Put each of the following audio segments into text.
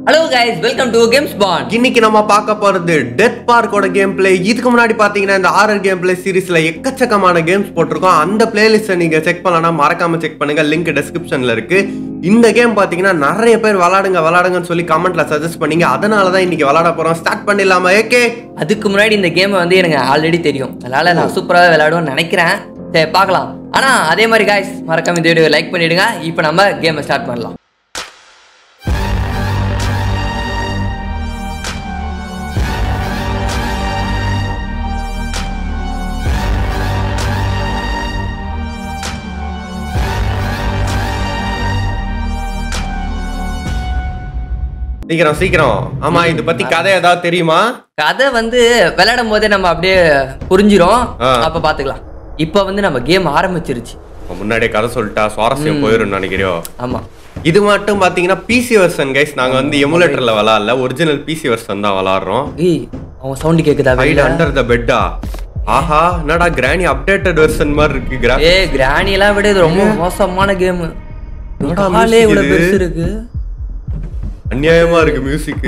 Hello guys welcome to games band இன்னைக்கு நம்ம பார்க்க போறது டெத் பார்க்கோட கேம் பிளே இதுக்கு முன்னாடி பாத்தீங்கன்னா இந்த ஆரர் கேம் பிளே சீரிஸ்ல எக்கச்சக்கமான கேம்ஸ் போட்டிருக்கோம் அந்த பிளேலிஸ்ட்டை நீங்க செக் பண்ணலாம் மறக்காம செக் பண்ணுங்க லிங்க் டிஸ்கிரிப்ஷன்ல இருக்கு இந்த கேம் பாத்தீங்கன்னா நிறைய பேர் விளாடுங்க விளாடுங்கன்னு சொல்லி கமெண்ட்ல சஜஸ்ட் பண்ணீங்க அதனால தான் இன்னைக்கு விளாட போறோம் ஸ்டார்ட் பண்ணிடலாமா ஏகே அதுக்கு முன்னாடி இந்த கேமை வந்து எனக்கு ஆல்ரெடி தெரியும் அதனால நான் சூப்பராக விளையாடுவேன்னு நினைக்கிறேன் சரி பார்க்கலாம் ஆனா அதே மாதிரி காய்ஸ் மறக்காம இந்த வீடியோ லைக் பண்ணிடுங்க இப்போ நம்ம கேமை ஸ்டார்ட் பண்ணலாம் சீக்கிரம் சீக்கிரம் ஆமா இது பத்தி கதை ஏதாவது தெரியுமா கதை வந்து விளையாடும் போதே நம்ம அப்படியே புரிஞ்சிரும் ஆ. அப்ப பாத்துக்கலாம் இப்போ வந்து நம்ம கேம் ஆரம்பிச்சிருச்சு முன்னாடியே கதை சொல்லிட்டா சுவாரஸ்யம் போயிரும் நினைக்கிறோம் ஆமா இது மட்டும் பாத்தீங்கன்னா பிசி வெர்ஷன் கைஸ் நாங்க வந்து எமுலேட்டர்ல விளாடல ஒரிஜினல் பிசி வெர்ஷன் தான் விளாடுறோம் ஏய் அவன் சவுண்ட் கேக்குதா ஹைட் வெளியில அண்டர் த பெட்டா ஆஹா என்னடா கிராணி அப்டேட்டட் வெர்ஷன் மாதிரி இருக்கு கிராஃபிக் ஏய் கிராணி எல்லாம் விட இது ரொம்ப மோசமான கேம் என்னடா காலே music இவ்வளவு இது? பெருசு இருக்கு அநியாயமா இருக்கு மியூசிக்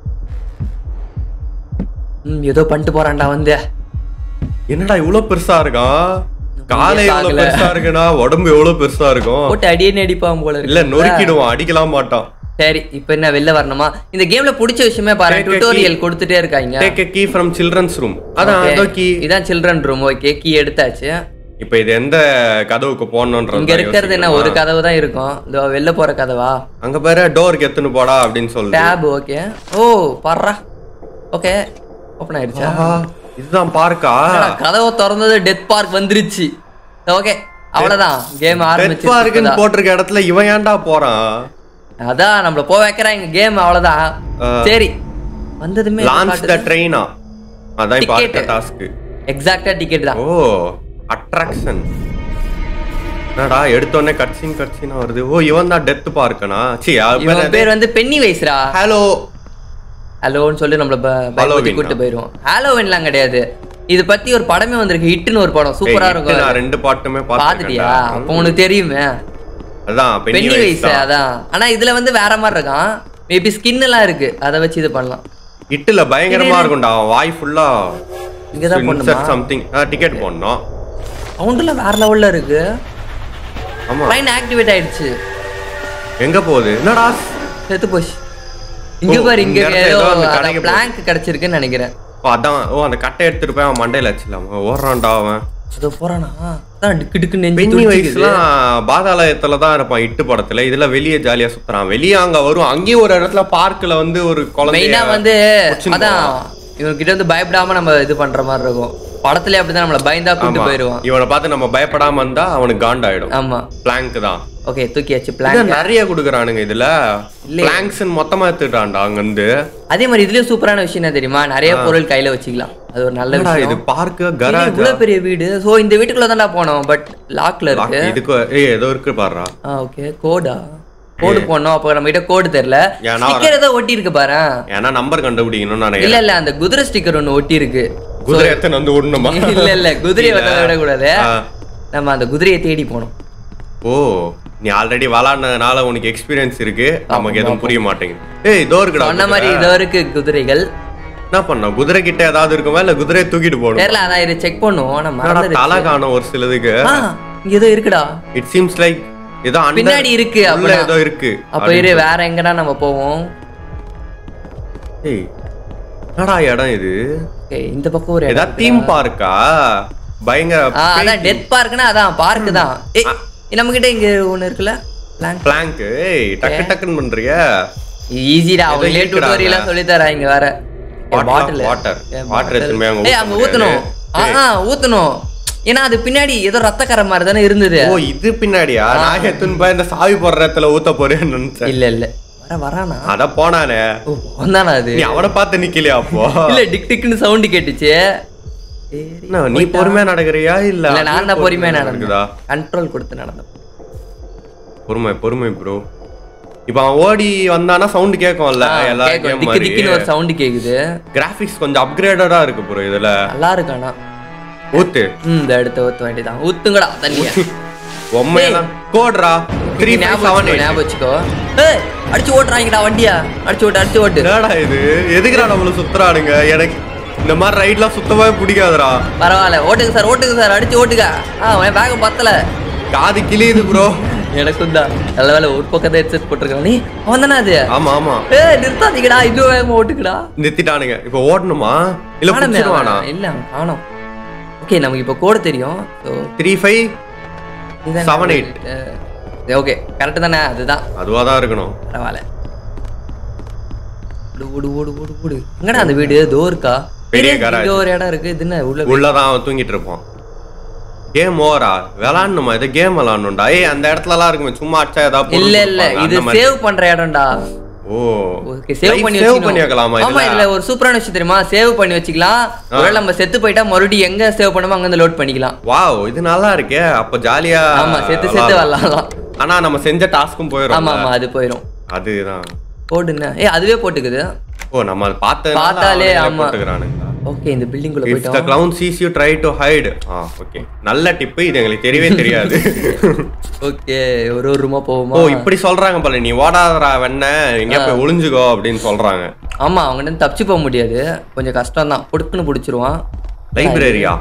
ம், ஏதோ பண்ணிட்டு போறான்டா வந்து என்னடா இவ்வளவு பெருசா இருக்கான் காலை முடியே எவ்வளவு தாக்கல. பெருசா இருக்குன்னா உடம்பு எவ்வளவு பெருசா இருக்கும் போட்டு அடியே அடிப்பான் போல இருக்கு இல்ல நொறுக்கிடுவான் அடிக்கலாம் மாட்டான் சரி இப்போ என்ன வெளில வரணுமா இந்த கேம்ல பிடிச்ச விஷயமே பாருங்க Take a டுட்டோரியல் கொடுத்துட்டே இருக்காங்க take key from children's room அதான் Okay. அதோ கீ இதான் சில்ட்ரன் ரூம் ஓகே கீ எடுத்தாச்சு இப்போ இது எந்த கதவுக்கு போடணும்ன்றது இங்க இருக்கிறது என்ன ஒரு கதவு தான் இருக்கும் இதோ வெளில போற கதவா அங்க பாரு டோருக்கு எத்துன்னு போடா அப்படின்னு சொல்லுது டேப் ஓகே ஓ பர்றா ஓகே ஓப்பன் ஆயிடுச்சா ஆஹா, இதுதான் பார்க்கா என்னடா, கதவை திறந்தது டெத் பார்க் வந்துருச்சு ஓகே அவ்வளவுதான் கேம் டெத் பார்க்குன்னு ஆரம்பிச்சு போட்டிருக்க இடத்துல இவன் ஏன்டா போறான் அதான் நம்மள போ வைக்கிறாங்க கேம் அவ்வளவுதான் ஆ. சரி வந்ததுமே லான்ச் த ட்ரெயினா அதான் இப்போ அடுத்த Ticket. டாஸ்க் எக்ஸாக்டா டிக்கெட் தான் ஓ அட்ராக்ஷன் என்னடா எடுத்தோடனே கட்சின் கட்சினா வருது ஓ இவன் தான் டெத் பார்க்கனா சி இவன் பேர் வந்து பென்னி வைஸ்ரா ஹலோ ஹலோன்னு சொல்லி நம்மள ப- பயமுறுத்தி Halloween கூட்டு போயிரும் ஹாலோவின்லாம் கிடையாது இது பத்தி ஒரு படமே வந்திருக்கு ஹிட்னு ஒரு படம் சூப்பரா இருக்கும் நான் ரெண்டு பாட்டுமே பாத்துட்டியா பார்த்துட்டேன் அப்போ உனக்கு தெரியுமே அதான் பென்னி பென்னி வைஸ் வைஸ் அதான் ஆனா இதுல வந்து வேற மாதிரி இருக்கான் மேபி ஸ்கின் எல்லாம் இருக்கு அதை வச்சு இது பண்ணலாம் இட்டுல பயங்கரமா இருக்கும்டா அவன் வாய் ஃபுல்லா இங்கதான் பண்ணுமா சம்திங் டிக்கெட் போடணும் சவுண்ட்ல வேற லெவல்ல இருக்கு ஆமா லைன் ஆக்டிவேட் ஆயிடுச்சு எங்க போகுது என்னடா செத்து போச்சு இங்க ஓ, பாரு இங்க இந்த இடத்துல ஏதோ ஏதோ அந்த கடைக்கு பிளாங்க் கிடைச்சிருக்குன்னு நினைக்கிறேன் ஓ, அதான் ஓ அந்த கட்டை எடுத்துட்டு போய் அவன் மண்டையில வச்சிடலாம் ஓடுறான்டா அவன் அதோ போறானா அதான் டிக்கு டிக்கு நெஞ்சு பென்னி துடிக்குது. வயசுலாம் பாதாளயத்துல தான் இருப்பான் இட்டு படத்துல இதுல வெளியே ஜாலியா சுத்துறான் வெளியே அங்க வரும் அங்கேயும் ஒரு இடத்துல பார்க்ல வந்து ஒரு குழந்தை மெயினா வந்து புடிச்சுன்னு அதான் போவான். இவன்கிட்ட வந்து பயப்படாம நம்ம இது பண்ற மாதிரி இருக்கும் படத்துல அப்படிதான் நம்மள பயந்தா கூட்டு ஆமா. போயிருவான் இவனை பார்த்து நம்ம பயப்படாம இருந்தா அவனுக்கு காண்டாயிடும் ஆமா பிளாங்க் தான் ஓகே தூக்கியாச்சு இதை பிளான் நிறைய குடுக்குறானுங்க இதுல பிளாங்க்ஸ் மொத்தமா எடுத்துட்டான்டா அங்க இருந்து அதே மாதிரி இதுலயும் சூப்பரான விஷயம் என்ன தெரியுமா நிறைய பொருள் கையில வச்சுக்கலாம் அது ஒரு நல்ல என்னடா விஷயம் இது பார்க்க இது கராஜ் இவ்வளவு பெரிய வீடு சோ இந்த வீட்டுக்குள்ள தான்டா போனோம் பட் லாக்ல இருக்கு இதுக்கு ஏய் ஏதோ இருக்கு பாருடா ஆ ஓகே கோடா கோடு போனோம் அப்ப நம்ம கிட்ட கோடு தெரியல ஏன்னா ஸ்டிக்கர் ஏதோ ஒட்டி இருக்கு பாரு ஏன்னா நம்பர் கண்டுபிடிக்கணும்னு நினைக்கிறேன் இல்ல இல்ல அந்த குதிரை ஸ்டிக்கர் ஒண்ணு ஒட்டி இருக்கு குதிரை எத்தனை வந்து விடணுமா இல்ல இல்ல குதிரையை வந்து விடக்கூடாது ஆ. நம்ம அந்த குதிரையை தேடி போனோம் ஓ நீ ஆல்ரெடி விளாடுனதுனால உனக்கு எக்ஸ்பீரியன்ஸ் இருக்கு நமக்கு எதுவும் புரிய மாட்டேங்குது ஏய் இதோ இருக்குடா சொன்ன மாதிரி இதோ இருக்கு குதிரைகள் என்ன பண்ண குதிரை கிட்ட ஏதாவது இருக்குமா இல்ல குதிரையை தூக்கிட்டு போகணும் தெரியல அதான் இதை செக் பண்ணுவோம் நம்ம என்னடா மறந்துருச்சு. தலை காணும் ஒரு சிலதுக்கு ஆ இங்க ஏதோ இருக்குடா இட் சீம்ஸ் லைக் ஏதோ under- பின்னாடி இருக்கு உள்ள அப்பனா. ஏதோ இருக்கு அப்ப இரு வேற எங்கடா நம்ம போவோம் ஏய் என்னடா இடம் இது Okay, இந்த பக்கம் ஒரு இடம் ஏதாவது தீம் பார்க்கா பயங்கர ஆ அதான் டெத் பார்க்னா அதான் பார்க் தான் ஏய் நம்ம கிட்ட இங்க ஒண்ணு இருக்குல்ல பிளான் பிளாங்க் ஏய் டக்கு டக்குன்னு பண்றிய ஈஸிடா அவங்களே இருக்குடா டுட்டோரியலா சொல்லி தராங்க வேற பாட்டில் வாட்டர் வாட்டர் எடுத்துமே அங்க ஏய் அங்க ஊத்தணும் ஆ ஊத்தணும் ஏன்னா அது பின்னாடி ஏதோ ரத்தக்கரை மாதிரி தானே இருந்தது ஓ இது பின்னாடியா நான் எத்துன்னு போய் இந்த சாவி போடுற இடத்துல ஊத்த போறேன்னு நினைச்சேன் இல்ல இல்ல வர வரானா அத போனானே ஓ வந்தானா அது நீ அவனை பார்த்து நிக்கலையா அப்போ இல்ல டிக் டிக்னு சவுண்ட் கேட்டுச்சு சரி என்ன, நீ பொறுமையா நடக்கிறியா இல்ல இல்ல நான் தான் பொறுமையா நடக்குதா நடந்தேன் கண்ட்ரோல் கொடுத்து நடந்தேன் பொறுமை பொறுமை ப்ரோ இப்ப அவன் ஓடி வந்தானா சவுண்ட் கேட்கும்ல எல்லா கேக்கும். கேம் திக்கு மாதிரி திக்குன்னு ஒரு சவுண்ட் கேக்குது கிராபிக்ஸ் கொஞ்சம் அப்கிரேடடா இருக்கு ப்ரோ இதுல நல்லா இருக்கானா ஊத்து ம் இந்த எடுத்து ஊத்த வேண்டியதான் ஊத்துங்கடா தண்ணிய உண்மையெல்லாம் கோட்ரா த்ரீ ஃபைவ் ஞாபகம் செவன் வச்சுக்கோ, ஞாபகம் வச்சுக்கோ ஏய் அடிச்சு ஓட்டுறாங்கடா வண்டியா அடிச்சு ஓட்டு அடிச்சு ஓட்டு என்னடா இது எதுக்குடா நம்மள சுத்துறானுங்க எனக்கு இந்த மாதிரி ரைட்லாம் சுத்தமாவே பிடிக்காதுடா பரவாயில்ல ஓட்டுங்க சார் ஓட்டுங்க சார் அடிச்சு ஓட்டுங்க ஆ என் வேகம் பத்தல காது கிளியுது ப்ரோ எனக்கும் தான் நல்ல வேலை ஒரு பக்கம் தான் ஹெட்செட் போட்டிருக்கான் நீ அவன் தானே அது ஆமா ஆமா ஏய் நிறுத்தாதீங்கடா இன்னும் வேகமா ஓட்டுக்குடா நிறுத்திட்டானுங்க இப்போ ஓடணுமா இல்ல காணுமே புடிச்சிருவானா அவனை. இல்ல அவன் காணோம் ஓகே நமக்கு இப்போ கோடு தெரியும் so three five Seven, eight. Okay correct தானே அதுதான் அதுவா தான் இருக்கணும் பரவாயில்ல ஓடு ஓடு ஓடு ஓடு ஓடு எங்கடா அந்த வீடு தோ இருக்கா பெரிய இங்க garage. ஒரு இடம் இருக்கு இது என்ன உள்ள உள்ளதான் அவன் தூங்கிட்டு இருப்பான் கேம் ஓவரா விளாடணுமா இது கேம் விளாடணும்டா ஏய் அந்த இடத்துலலாம் இருக்குமே சும்மா அடிச்சா ஏதாவது பொருள் இல்ல இல்ல கொடுப்பாங்க, இது அந்த மாதிரி. சேவ் பண்ற இடம்டா ஓ ஓகே சேவ் Life பண்ணி save வச்சுக்கணும். பண்ணி வைக்கலாமா ஆமா இதுல? இதுல ஒரு சூப்பரான விஷயம் தெரியுமா சேவ் பண்ணி வச்சுக்கலாம் ஒருவேளை நம்ம செத்து போயிட்டா மறுபடியும் எங்க சேவ் பண்ணுமோ அங்க இருந்து லோட் பண்ணிக்கலாம் வாவ் இது நல்லா இருக்கே அப்ப ஜாலியா ஆமா செத்து செத்து வரலாம் ஆனா நம்ம செஞ்ச டாஸ்க்கும் போயிடும் ஆமா ஆமா அது போயிடும் அதுதான் போடுன்னு ஏ அதுவே போட்டுக்குது ஓ நம்ம அதை பார்த்த பார்த்தாலே, ஆமா. போட்டுக்கிறானுங்க ஓகே இந்த பில்டிங் குள்ள இஃப் போயிட்டோம் the clown sees you try to hide ஆ ஓகே நல்ல டிப்பு இது எங்களுக்கு தெரியவே தெரியாது ஓகே ஒரு ஒரு ரூமா போவோமா ஓ இப்படி சொல்றாங்க போல நீ ஓடாதடா வெண்ண எங்க போய் ஒளிஞ்சுக்கோ அப்படின்னு சொல்றாங்க ஆமா அவங்க இருந்து தப்பிச்சு போக முடியாது கொஞ்சம் கஷ்டம் தான் புடுக்குன்னு பிடிச்சிருவான் லைப்ரரியா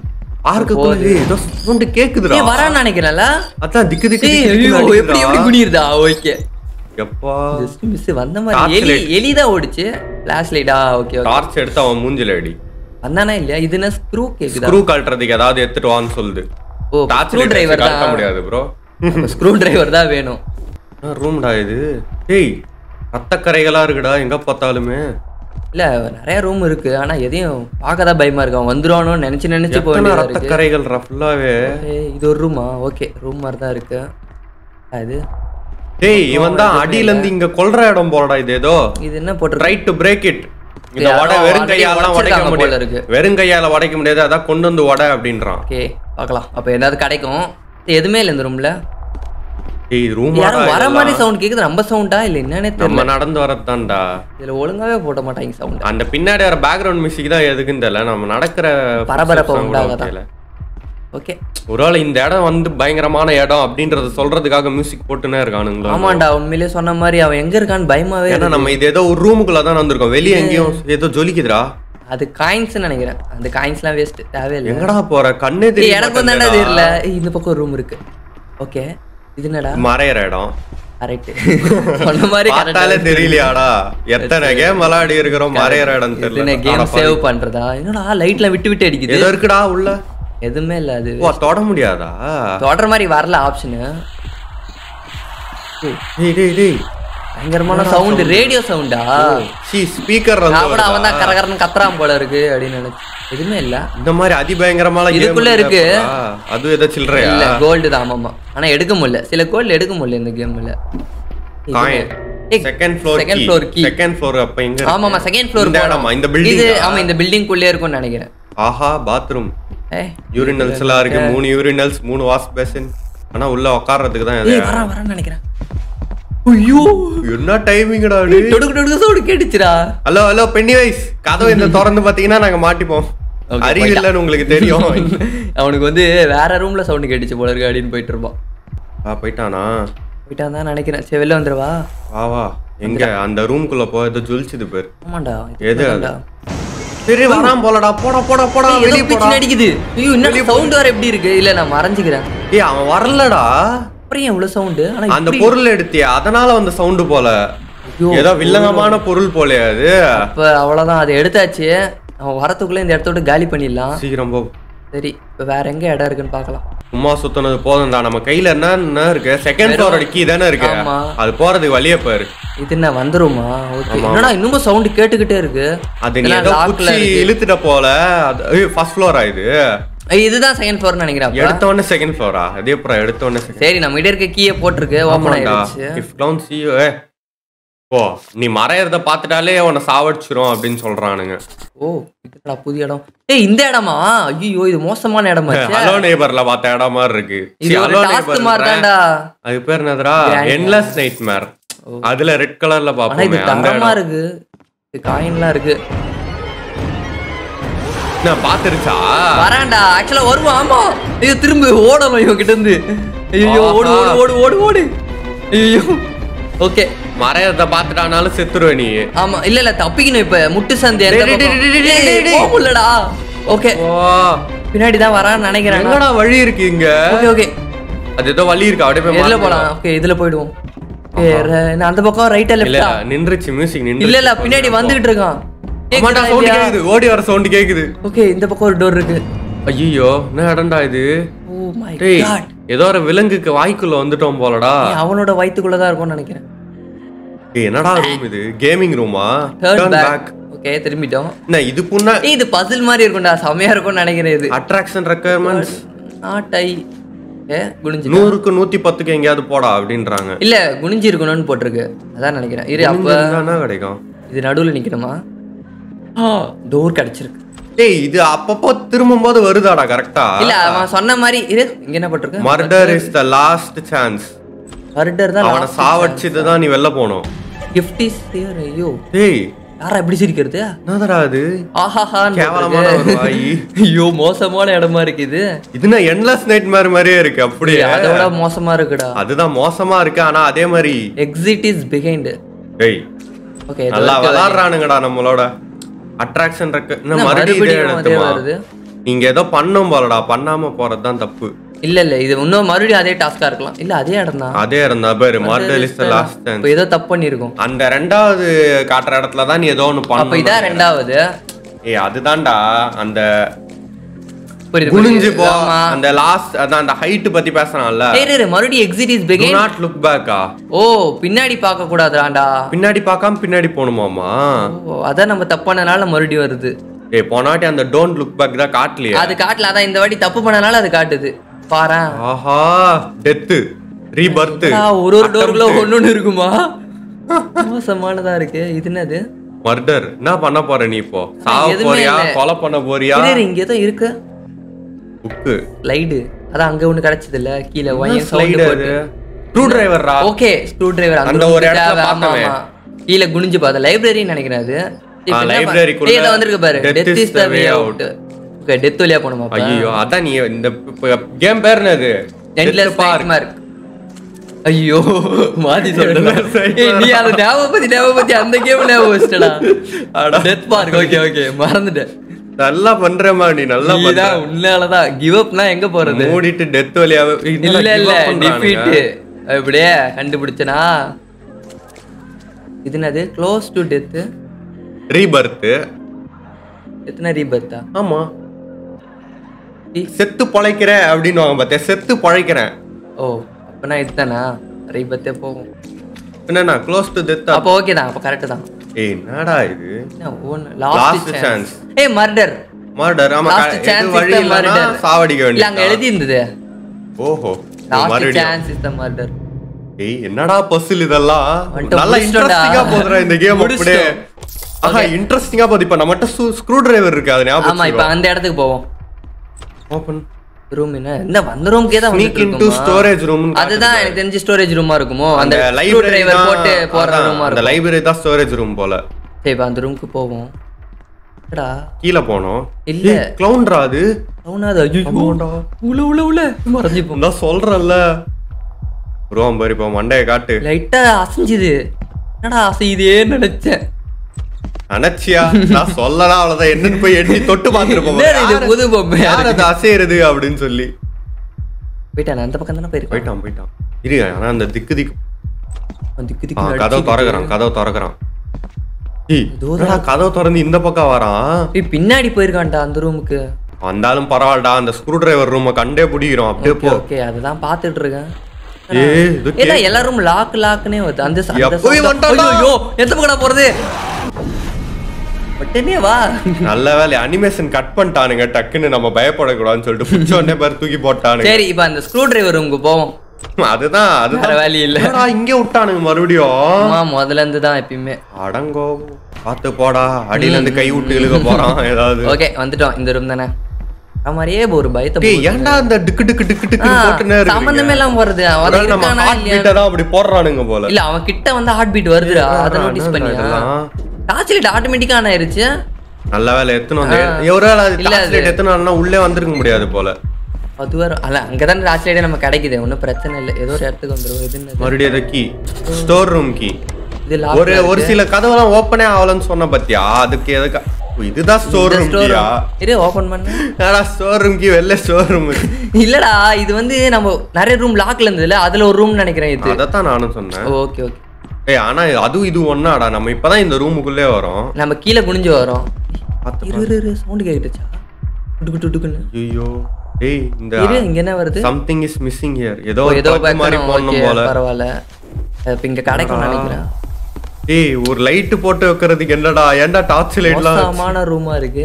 பார்க்க ஏதோ சவுண்ட் கேக்குதுடா ஏய் வரான்னு நினைக்கிறேன்ல அதான் திக்கு திக்கு ஏய், திக்கு ஐயோ, திக்குன்னு எப்படி எப்படி அடிக்குதுடா. குனியிருதா ஓகே எப்பா ஜஸ்ட் மிஸ் வந்த மாதிரி Torch எலி light. எலிதான் ஓடிச்சு ஃபிளாஷ் லைட்டா ஓகே ஓகே டார்ச் எடுத்து அவன் மூஞ்சில அடி வந்தானா இல்லையா இது என்ன ஸ்க்ரூ கேக்குதா ஸ்க்ரூ கழட்டுறதுக்கு ஏதாவது எடுத்துட்டு வான்னு சொல்லுது ஓ டார்ச் ஸ்க்ரூ டிரைவர் கழட்ட தான் முடியாது ப்ரோ ஸ்க்ரூ டிரைவர் தான் வேணும் ரூம்டா இது டேய் ரத்தக்கரைகளா இருக்குடா எங்க பார்த்தாலுமே இல்ல நிறைய ரூம் இருக்கு ஆனா எதையும் பார்க்கதான் பயமா இருக்கு அவன் வந்துருவானோன்னு நினைச்சு நினைச்சு போக எத்தனை வேண்டியதா இருக்கு ரத்தக்கரைகள்ரா ஃபுல்லாவே ஏய், இது ஒரு ரூமா ஓகே ரூம் மாதிரி தான் இருக்கு அது டேய் இவன் தான் அடியில இருந்து இங்க கொல்ற இடம் போலடா இது ஏதோ இது என்ன போட்டு ட்ரை டு பிரேக் இட் இந்த யாரோ வடை வெறும் already கையால உடைக்க உடைச்சிருக்காங்க போல முடியாது இருக்கு. வெறும் கையால உடைக்க முடியாது அதான் கொண்டு வந்து உடை அப்படின்றான் ஓகே பார்க்கலாம் அப்ப ஏதாவது கிடைக்கும் இது எதுவுமே இல்லை இந்த ரூம்ல டேய் ரூம் யாரும் வர மாதிரி சவுண்ட் கேக்குது நம்ம சவுண்டா இல்ல என்னன்னே தெரியல நம்ம நடந்து வரதுதான்டா இதுல ஒழுங்காவே போட மாட்டாங்க சவுண்ட் அந்த பின்னாடி வர பேக்ரவுண்ட் மியூசிக் தான் எதுக்குன்னு தெரியல நம்ம நடக்கிற பரபரப்பு footsteps தான் கூட உண்டாகாதான். தெரியல. ஓகே ஒருவேளை இந்த இடம் வந்து பயங்கரமான இடம் அப்படின்றத சொல்றதுக்காக மியூசிக் போட்டுனே இருக்கானுங்களா ஆமாண்டா உண்மையிலேயே சொன்ன மாதிரி அவன் எங்க இருக்கான்னு பயமாவே ஏன்னா இருக்கு. நம்ம இது ஏதோ ஒரு ரூமுக்குள்ள தான் வந்திருக்கோம் வெளியே எங்கேயும் ஏதோ ஜொலிக்குதுடா அது காயின்ஸ் நினைக்கிறேன் அந்த காயின்ஸ்லாம் வேஸ்ட் தேவையில்லை எங்கடா போற கண்ணே ஏய், தெரிய எனக்கு வந்து மாட்டேங்குதுடா. தெரியல ஏய், இந்த பக்கம் ஒரு ரூம் இருக்கு ஓகே இது என்னடா மறையிற இடம் கரெக்ட் சொன்ன மாதிரி பார்த்தாலே தெரியலையாடா எத்தனை கேம் விளையாடி இருக்கிறோம் மறையிற இடம் தெரியல கேம் சேவ் பண்றதா என்னடா லைட்ல விட்டு விட்டு அடிக்குது ஏதோ இருக்குடா உள்ள எதுவுமே இல்ல அது ஓ தொட முடியாதா தொடர மாதிரி வரல ஆப்ஷனு டேய் டேய் டேய் பயங்கரமான சவுண்ட் ரேடியோ சவுண்டா சி ஸ்பீக்கர் அவட அவன் தான் கரகரன்னு கத்துறான் போல இருக்கு அப்படின்னு நினைச்சு எதுவுமே இல்ல இந்த மாதிரி அதிபயங்கரமான game இதுக்குள்ள இருக்கு. இருக்கா? அது ஏதோ சில்லறையா இல்ல கோல்டு தான் ஆமாமா ஆனா எடுக்க முடியல சில கோல்டு எடுக்க முடியல இந்த கேம்ல coin second floor second floor key second floor அப்ப எங்க இருக்கு? ஆமாமா செகண்ட் ஃப்ளோர் இந்த இடமா இந்த இது பில்டிங் ஆமா இந்த பில்டிங் குள்ளே இருக்கும்னு நினைக்கிறேன் ஆஹா பாத்ரூம் ஏய் யூரினல்ஸ் எல்லாம் இருக்கு மூணு யூரினல்ஸ் மூணு வாஷ் பேசின் ஆனா உள்ள உட்கார்றதுக்கு தான் இது ஏய் வரான் வரான்னு நினைக்கிறேன் ஐயோ என்ன டைமிங்டா தொடுக்கு தொடுக்கு சவுண்ட் கேட்டுச்சுடா ஹலோ ஹலோ பென்னி வைஸ் கதவு இந்த திறந்து பாத்தீங்கன்னா நாங்க மாட்டிப்போம் Okay, அறிவு போயிட்டான். இல்லைன்னு உங்களுக்கு தெரியும் அவனுக்கு வந்து வேற ரூம்ல சவுண்ட் கேட்டுச்சு போல இருக்கு அப்படின்னு போயிட்டு இருப்பான் ஆ போயிட்டானா போயிட்டான் தான் நினைக்கிறேன் சரி வெளில வந்துருவா வா வா எங்க அந்த ரூம்குள்ள போ ஏதோ ஜொலிச்சுது பேர் ஆமாண்டா எது அது? இதுதான்டா. சரி வரான் போலடா போடா போடா போடா ஏய், ஏதோ வெளிய போடா பிச்சு நடிக்குது ஐயோ என்ன சவுண்ட் வேற எப்படி இருக்கு இல்ல நான் மறைஞ்சுக்கிறேன் ஏய் அவன் வரலடா அப்புறம் ஏன் இவ்வளவு சவுண்ட் ஆனா அந்த இப்படி- பொருள் எடுத்தியா அதனால வந்த சவுண்டு போல ஐயோ, ஏதோ வில்லங்கமான பொருள் போலயே அது அப்ப அவ்வளவுதான் அது எடுத்தாச்சு அவன் வரத்துக்குள்ள இந்த இடத்த விட்டு காலி பண்ணிடலாம் சீக்கிரம் போ சரி இப்ப வேற எங்க இடம் இருக்குன்னு பார்க்கலாம் சும்மா சுத்தினது போதும்டா நம்ம கையில என்ன என்ன இருக்கு செகண்ட் ஃப்ளோரோட கீ தானே இருக்கு ஆமா. அது போறதுக்கு வழியே பாரு இது என்ன வந்துருமா ஓகே என்னடா இன்னும் சவுண்ட் கேட்டுக்கிட்டே இருக்கு அது நீ இதெல்லாம் ஏதோ lockல குச்சி இருக்கு. இழுத்துட்ட போல அது ஃபர்ஸ்ட் ஃப்ளோரா இது ஐய், இதுதான் செகண்ட் ஃப்ளோர் நினைக்கிறேன் அப்ப. எடுத்த உடனே செகண்ட் ஃப்ளோரா அதே அப்புறம் எடுத்த உடனே செகண்ட் சரி நம்ம கிட்ட இருக்க கீயை போட்டிருக்கு ஓபன் ஆயிடுச்சு இஃப் டவுன் சி ஓ நீ மறையறத பார்த்துட்டாலே உன்னை சாவடிச்சிரும் அப்படின்னு சொல்றானுங்க ஓ இதுடா புதிய இடம் ஏய் இந்த இடமா ஐயோ இது மோசமான இடமா ஹலோ நேபர்ல பார்த்த இடம் மாதிரி இருக்கு இது See, ஒரு Hello டாஸ்க் Neighbor மாதிரி தான்டா அது பேர் என்னதுடா என்லெஸ் நைட் மேர் அதுல ரெட் கலர்ல ஆனா இது பாப்போமே அந்த தரமா இடம் இருக்கு இது காயின்லாம் இருக்கு நான் பாத்துருச்சா வரான்டா ஆக்சுவலா வருவான் ஆமா இது திரும்ப ஓடணும் இவன் கிட்ட இருந்து ஐயோ ஓடு ஓடு ஓடு ஓடு ஓடு ஐயோ ஓகே மறையறத பாத்துட்டானாலும் செத்துருவ நீ ஆமா இல்ல இல்ல தப்பிக்கணும் இப்ப முட்டு சந்தி எந்த டேய், டேய், பக்கம்? டேய், டேய், ஏய், டேய், டேய். போக முடியலடா ஓகே ஓ பின்னாடி தான் வரான்னு நினைக்கிறேன் எங்கடா வழி இருக்கு இங்க ஓகே ஓகே அது ஏதோ வழி இருக்கு அப்படியே போய் எதுல மாத்திக்கலாம். போலாம் ஓகே இதுல போயிடுவோம் ஏய், ர- நான் அந்த பக்கம் ரைட்டா இல்ல லெஃப்டா நின்றுச்சு மியூசிக் நின்று இல்ல இல்ல பின்னாடி வந்துகிட்டு இருக்கான் ஆமாடா சவுண்ட் கேக்குது ஓடி வர சவுண்ட் கேக்குது ஓகே இந்த பக்கம் ஒரு டோர் இருக்கு ஐயோ என்ன இடம்டா இது ஓ மை டேய் காட் ஏதோ ஒரு விலங்குக்கு வாய்க்குள்ள வந்துட்டோம் போலடா அவனோட வயித்துக்குள்ள தான் இருக்கும்னு நினைக்கிறேன் ஏய், என்னடா ரூம் இது கேமிங் ரூமா turn turn back back okay திரும்பிட்டோம் என்ன இது புண்ணா ஏய் இது பசில் மாதிரி இருக்கும்டா செமையா இருக்கும்னு நினைக்கிறேன் இது அட்ராக்ஷன் ரெக்குயர்மெண்ட்ஸ் நாட் ஐ ஏ குனிஞ்சு நூறுக்கு நூத்தி பத்துக்கு எங்கேயாவது போடா அப்படின்றாங்க இல்ல குனிஞ்சு இருக்கணும்னு போட்டிருக்கு அதான் நினைக்கிறேன் இரு அப்ப குனிஞ்சிருந்தா என்ன கிடைக்கும் இது நடுவுல நிக்கணுமா ஆ டோர் கிடைச்சிருக்கு டேய் இது அப்பப்போ திரும்பும் போது வருதாடா கரெக்டா இல்ல அவன் சொன்ன மாதிரி இரு இங்க என்ன போட்டிருக்கு murder is the last chance murder தான் அவனை சாவடிச்சுட்டு தான் நீ வெளில போகணும் கிஃப்ட் இஸ் ஹியர் ஐயோ டேய் யாரா எப்படி சிரிக்கிறது என்னடா இது ஆஹாஹா கேவலமான ஒரு வாய் ஐயோ மோசமான இடமா இருக்கு இது இதுனா என்லெஸ் நைட் மாதிரி மாதிரியே இருக்கு அப்படியே அதை விட மோசமா இருக்குடா அதுதான் மோசமா இருக்கு ஆனா அதே மாதிரி எக்ஸிட் இஸ் பிஹைண்ட் டேய் ஓகே நல்லா விளாடுறானுங்கடா நம்மளோட அட்ராக்ஷன் இருக்கு இன்னும் மறுபடியும் இதே மறுபடியும் அதே எடுத்துமா வருது நீங்க ஏதோ பண்ணும் போலடா பண்ணாம போறது தான் தப்பு இல்ல இல்ல இது இன்னும் மறுபடியும் அதே டாஸ்கா இருக்கலாம் இல்ல அதே இடம் தான் அதே இருந்தா பேரு murder is the last chance இப்போ ஏதோ தப்பு பண்ணிருக்கோம் அந்த ரெண்டாவது காட்டுற இடத்துல தான் நீ ஏதோ ஒண்ணு அப்ப பண்ணணும் இதான் ரெண்டாவது ஏய் அதுதான்டா அந்த புரியுது குனிஞ்சு புரியுது. போ ஆமா. அந்த லாஸ்ட் அதான் அந்த ஹைட் பத்தி பேசறான்ல ஏய், இரு, இரு, மறுபடியும் எக்ஸிட் இஸ் do பிகைன் not look back ஆ ஓ பின்னாடி பார்க்க கூடாதுடாண்டா பின்னாடி பார்க்காம பின்னாடி போகணுமாமா ஓ அதான் நம்ம தப்பானனால மறுபடியும் வருது ஏய் போனாட்டி அந்த டோன்ட் லுக் பேக் தான் காட்டலையே அது காட்டல அதான் இந்த வாட்டி தப்பு பண்ணனால அது காட்டுது பாரேன் ஆஹா டெத்து ரீபர்த் ஆ, ஒரு ஒரு டோருக்குள்ள ஒண்ணு ஒண்ணு இருக்குமா மோசமானதா இருக்கு இது என்னது மர்டர் என்ன பண்ண போற நீ இப்போ சாவ எதுவுமே போறியா இல்ல. கொலை பண்ண போறியா இரு, இரு, இங்க ஏதோ இருக்கு புக்கு லைடு அதான் அங்க ஒண்ணு கிடைச்சது இல்ல கீழே ஒயின் ஸ்லைடு சவுண்ட் அது போட்டு ட்ரூ டிரைவர்ரா ஓகே ஸ்க்ரூ டிரைவர் அந்த அந்த ஒரு ஒரு இடத்துல ஆமா பார்த்தோமே. ஆமா கீழ குனிஞ்சு பார்த்தா லைப்ரரின்னு நினைக்கிறேன் அது இப்ப ஆ, என்ன ப- library குள்ள ஏய், இதோ வந்திருக்கு பாரு death death is is the the way way out okay death வழியா போணுமா அப்ப? ஐயோ அதான் நீ இந்த கேம் பேர் என்னது Endless Nightmare. ஐயோ மாத்தி Endless சொல்றேன் Nightmare. ஏய், நீ அந்த ஞாபகப்பத்தி ஞாபகப்பத்தி அந்த கேம் ஞாபகம் வச்சிட்டடா அட. டெத் பார்க் ஓகே ஓகே மறந்துட்டேன் நல்லா பண்றேமா நீ நல்லா பண்ற நீதான் உன்னாலதான் கிவ் அப்னா எங்க போறது மூடிட்டு டெத் வழியாவே இல்ல இல்ல டிஃபீட் அப்படியே கண்டுபிடிச்சனா இது என்னது க்ளோஸ் டு டெத் ரீபர்த் எத்தனை ரீபர்த்தா ஆமா செத்து பொழைக்கிறேன் அப்படின்னு வாங்க பார்த்தேன் செத்து பொழைக்கிறேன் ஓ அப்பனா இதுதானா ரீபர்த்தே போகும் என்னண்ணா க்ளோஸ் டு டெத் அப்போ ஓகே தான் அப்போ கரெக்ட் தான் ஏய் என்னடா இது என்ன ஒன்று Last லாஸ்ட் chance. சான்ஸ் ஏய் மர்டர் மர்டர் ஆமா லாஸ்ட் க- சான்ஸ் எது இஸ் வழி த இல்லைன்னா மர்டர் சாவடிக்க இல்ல அங்க வேண்டியது எழுதி இருந்தது ஓஹோ லாஸ்ட் மறுபடியும் சான்ஸ் இஸ் த மர்டர் ஏய் என்னடா பசில் இதெல்லாம் வந்துட்டு நல்லா முடிச்சிட்டோம்டா. இன்ட்ரெஸ்டிங்கா போதுடா இந்த கேம் அப்படியே முடிச்சிட்டோம். ஆஹா இன்ட்ரெஸ்டிங்கா போகுது இப்ப நம்மகிட்ட ஸ்க்ரூ டிரைவர் இருக்கு அது ஆமா ஞாபகம் இப்போ அந்த இடத்துக்கு போவோம் ஓபன் ரூம் என்ன இந்த வந்த ரூம்க்கே தான் ஸ்னீக் வந்துட்டு இன்டு இருக்குமா? ஸ்டோரேஜ் ரூம் அதுதான் எனக்கு தெரிஞ்சு ஸ்டோரேஜ் ரூமா இருக்குமோ அந்த அந்த ஸ்க்ரூ லைப்ரரி டிரைவர் போட்டு போற ரூமா அந்த இருக்கும் லைப்ரரி தான் ஸ்டோரேஜ் ரூம் போல சரி இப்போ அந்த ரூமுக்கு போவோம் என்னடா கீழே போனோம் இல்ல. கிளவுண்ட்ரா அது அவனா அது ஐயோ ஆமாண்டா. உள்ள உள்ள உள்ள மறைஞ்சிப்போம் நான் சொல்றேன்ல ரோம் பாரு இப்போ மண்டைய காட்டு லைட்டா அசைஞ்சுது என்னடா அசையுதே நினைச்சேன் நினைச்சியா நான் சொல்லலாம் அவ்வளவுதான் என்னன்னு போய் எண்ணி தொட்டு பார்த்துருப்போம் என்னடா இது புது பொம்மையா யார் அது அசைறது அப்படின்னு சொல்லி போயிட்டான் அந்த பக்கம் தானே போயிருக்கான் போயிட்டான் போயிட்டான் இரு ஆனா அந்த திக்கு திக்கு அவன் திக்கு ஆ, திக்கு கதவு அடிச்சுக்கிட்டு. திறக்கிறான் கதவு திறக்கிறான் ஏய், இதோ என்னடா கதவு திறந்து இந்த பக்கம் வரான் ஏய், பின்னாடி போயிருக்கான்டா அந்த ரூமுக்கு வந்தாலும் பரவாயில்லடா அந்த ஸ்க்ரூ டிரைவர் ரூமை கண்டே பிடிக்கிறோம் அப்படியே போ ஓகே அதுதான் பாத்துட்டு இருக்கேன் ஏய் இது ஏடா எல்லா ரூம் லாக் லாக்னே வருது அந்த ச- அந்த எப்பவே sound- வந்துட்டான்டா. ஐயோ எந்த பக்கம் போறது பட்டனே வா நல்ல வேலை அனிமேஷன் கட் பண்ணிட்டானுங்க டக்குன்னு நம்ம பயப்படக்கூடாதுன்னு சொல்லிட்டு பிடிச்ச உடனே பாரு தூக்கி போட்டானுங்க சரி இப்போ அந்த ஸ்க்ரூ டிரைவர் ரூமுக்கு போவோம் அதுதான் வேற அதுதான் வேலை இல்ல என்னடா இங்க விட்டானுங்க மறுபடியும் ஆமா முதல்ல இருந்து தான் எப்பயுமே அடங்கோ பார்த்து போடா அடியில இருந்து கை விட்டு இழுக போறான் ஏதாவது ஓகே வந்துட்டோம் இந்த ரூம் தானே அது மாதிரியே ஒரு பயத்தை டேய் ஏன்டா அந்த டிக்கு டிக்கு டிக்கு டிக்கு போட்டுனே ஆ, சம்பந்தமே இருக்கு எல்லாம் வருது அவன் நம்ம இருக்கானா ஹார்ட் இல்லையா பீட்டை தான் அப்படி போடுறானுங்க போல இல்ல அவன் கிட்ட வந்து ஹார்ட் பீட் வருதுடா அதை நோட்டீஸ் பண்ணியா இதெல்லாம்? டார்ச் லைட் ஆட்டோமேட்டிக்கா ஆன் ஆயிருச்சு நல்ல வேலை எத்தனை வந்து எவ்வளோ இல்ல அது- எத்தனை உள்ளே வந்திருக்க முடியாது போல அது வேற அல்ல அங்கதான் லாஸ்ட் சைடே நம்ம கிடைக்குது ஒன்றும் பிரச்சனை இல்லை ஏதோ ஒரு இடத்துக்கு வந்துடும் இது என்னது? மறுபடியும் ஏதோ கீ ஸ்டோர் ரூம் கீ இது lock ஒரு ஒரு சில கதவெல்லாம் ஓப்பனே ஆகலன்னு சொன்ன பத்தியா அதுக்கு எதுக்கு ஓ, இதுதான் ஸ்டோர் ரூம் ஸ்டோர் கீயா இரு ஓபன் பண்ணு ஏடா ஸ்டோர் ரூம் கீ வெளில ஸ்டோர் ரூம் இல்லடா இது வந்து நம்ம நிறைய ரூம் லாக்ல இருந்ததுல அதுல ஒரு ரூம் நினைக்கிறேன் இது அதைத்தான் நானும் சொன்னேன் ஓகே ஓகே ஏய் ஆனா அதுவும் இது ஒன்னாடா நம்ம இப்பதான் இந்த ரூமுக்குள்ளே வரோம் நம்ம கீழே குனிஞ்சு வரோம் பார்த்து இரு இரு இரு சவுண்ட் கேட்டுச்சா டுக்கு டுக்குன்னு ஐயோ ஏய் இந்த இரு இங்க என்ன வருது சம்திங் இஸ் மிஸ்ஸிங் ஹியர் ஏதோ ஓ, ஒரு ஏதோ plug மாதிரி வைக்கணும். போடணும் Okay, போல பரவாயில்ல இப்ப இங்க கிடைக்கும் நினைக்கிறேன் ஏய் ஒரு லைட் போட்டு வைக்கிறதுக்கு என்னடா ஏன்டா டார்ச் லைட்லாம் மோசமான ரூமா இருக்கு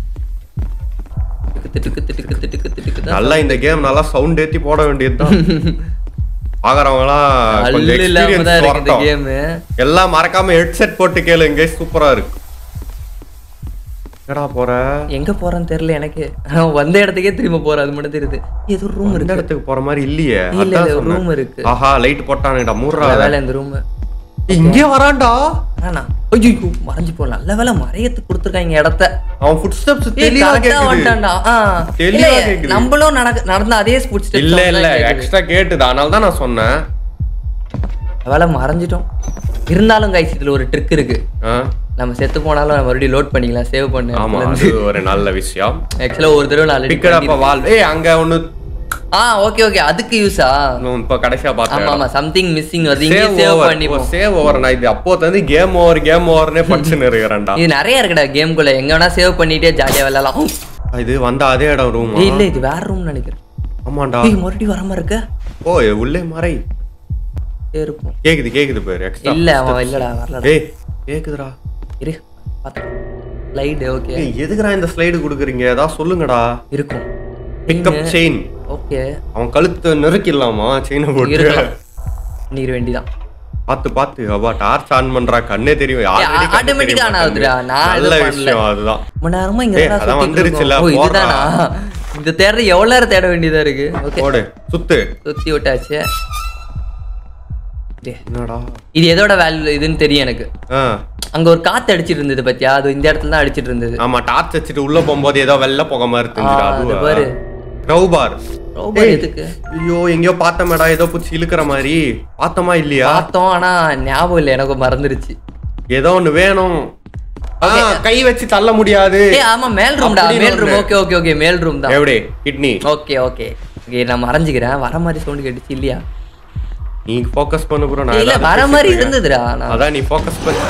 திக்கு திக்கு திக்கு திக்கு திக்கு திக்கு தான். நல்லா இந்த கேம் நல்லா சவுண்ட் ஏத்தி போட வேண்டியதுதான் பாக்குறவங்கலாம் கொஞ்சம் அல்லு இல்லாம தான் எக்ஸ்பீரியன்ஸ் இருக்கு இந்த வரட்டும் கேமு எல்லாம் மறக்காம ஹெட்செட் போட்டு கேளுங்க சூப்பரா இருக்கு எங்கடா போற எங்க போறேன்னு தெரியல எனக்கு ஆனா வந்த இடத்துக்கே திரும்ப போற அது மட்டும் தெரியுது ஏதோ ரூம் இந்த இருக்கு இடத்துக்கு போற மாதிரி இல்லையே இல்ல அதான் இல்ல சொன்னேன். ரூம் இருக்கு ஆஹா லைட் போட்டானுடா மூடுறா நல்ல வேலை இந்த ரூம் இங்கே வரான்டா ஆனா ஐயோ மறைஞ்சு போ நல்ல வேலை மறையத்துக்கு கொடுத்துருக்காங்க இடத்த அவன் ஃபுட் ஸ்டெப்ஸ் ஏய், தெளிவா correct ஆ கேக்குது வந்துட்டான்டா. ஆ. தெளிவா இல்ல, கேக்குது. நம்மளும் நடக்க- நடந்த அதே foot steps இல்ல தான் இல்ல கேக்குது. எக்ஸ்ட்ரா கேட்டுது அதனால தான் நான் சொன்னேன் வேலை மறைஞ்சிட்டோம் இருந்தாலும் கைஸ் இதுல ஒரு ட்ரிக் இருக்கு ஆ, நம்ம செத்து போனாலும் மறுபடியும் லோட் பண்ணிக்கலாம் சேவ் பண்ணு ஆமா அது ஒரு நல்ல விஷயம் ஆக்சுவலா ஒரு தடவை நான் already பிக்கட் அப் வால் ஏய் அங்க ஒண்ணு ஆ ஓகே ஓகே அதுக்கு யூஸா இன்னும் இப்ப கடைசியா ஆமா பார்த்தேன் ஆமா சம்திங் மிஸ்ஸிங் வருது இங்கே சேவ் சேவ் ஓவர் பண்ணிப்போம் சேவ் ஓவர் நான் இது அப்போ வந்து கேம் ஓவர் கேம் ஓவர்னே படிச்சுன்னு இருக்கிறேன்டா இது நிறைய இருக்குடா கேம்குள்ள எங்க வேணா சேவ் பண்ணிட்டே ஜாலியா விளையாடலாம் இது வந்த அதே இடம் ரூம் ஏய், இல்ல இது வேற ரூம் நினைக்கிறேன் ஆமாண்டா ஏய் மறுபடியும் வர மாதிரி இருக்க ஓ உள்ளே மறை இருப்போம் கேக்குது கேக்குது பேர் எக்ஸ்ட்ரா இல்ல அவன் இல்லடா வரலடா ஏய் கேக்குதுடா இரு பாத்து ஸ்லைடு ஓகே ஏய் எதுக்குடா இந்த ஸ்லைடு குடுக்குறீங்க ஏதாவது சொல்லுங்கடா இருக்கும் பிக்கப் செயின் ஓகே அவன் கழுத்து நெருக்கிடலாமா செயினை போட்டு இருக்கலாம் நீர் வேண்டிதான் பாத்து பாத்து அவா டார்ச் ஆன் பண்றா கண்ணே தெரியும் already கண்ணு automatic தெரிய ஆன் ஆகுதுடா. மாட்டேங்குது. நான் இது நல்ல பண்ணல. விஷயம் அதுதான் ரொம்ப நேரமா இங்க ஏய், என்னடா அதான் சுத்திட்டு வந்துருச்சுல, இருக்கோம். ஓ போடுறா. இதுதானா இந்த தேடுற எவ்வளவு நேரம் தேட வேண்டியதா இருக்கு ஓகே போடு சுத்து சுத்தி விட்டாச்சு டேய், என்னடா இது எதோட வேல்யூ இதுன்னு தெரியும் எனக்கு ஆ அங்க ஒரு காத்து அடிச்சிட்டு இருந்தது பத்தியா அது இந்த இடத்துல தான் அடிச்சிட்டு இருந்தது ஆமா டார்ச் வச்சுட்டு உள்ள போகும்போது ஏதோ வெள்ள புகை மாதிரி தெரிஞ்சுடா ஆ, அது அதுவா பாரு. க்ரௌபார் ரோபோட் எதுக்கு ஐயோ எங்கேயோ பார்த்தமேடா ஏதோ பிடிச்சி இழுக்கிற மாதிரி பார்த்தோமா இல்லையா பார்த்தோம் ஆனா ஞாபகம் இல்லை எனக்கு மறந்துருச்சு ஏதோ ஒண்ணு வேணும் ஆ, கை வச்சு தள்ள முடியாது ஏய் ஆமா மேல் ரூம்டா அப்படின்னு மேல் ரூம் ஒண்ணு. ஓகே ஓகே ஓகே மேல் ரூம் தான் எப்படி கிட்னி ஓகே ஓகே ஓகே நான் மறைஞ்சுக்கிறேன் வர மாதிரி சவுண்ட் கேட்டுச்சு இல்லையா நீ ஃபோக்கஸ் பண்ணு ப்ரோ ஏய், நான் இல்ல ஏதாவது வர பேசிட்டு மாதிரி இருக்கேன். இருந்ததுடா நான் அதான் நீ ஃபோக்கஸ் பண்ணு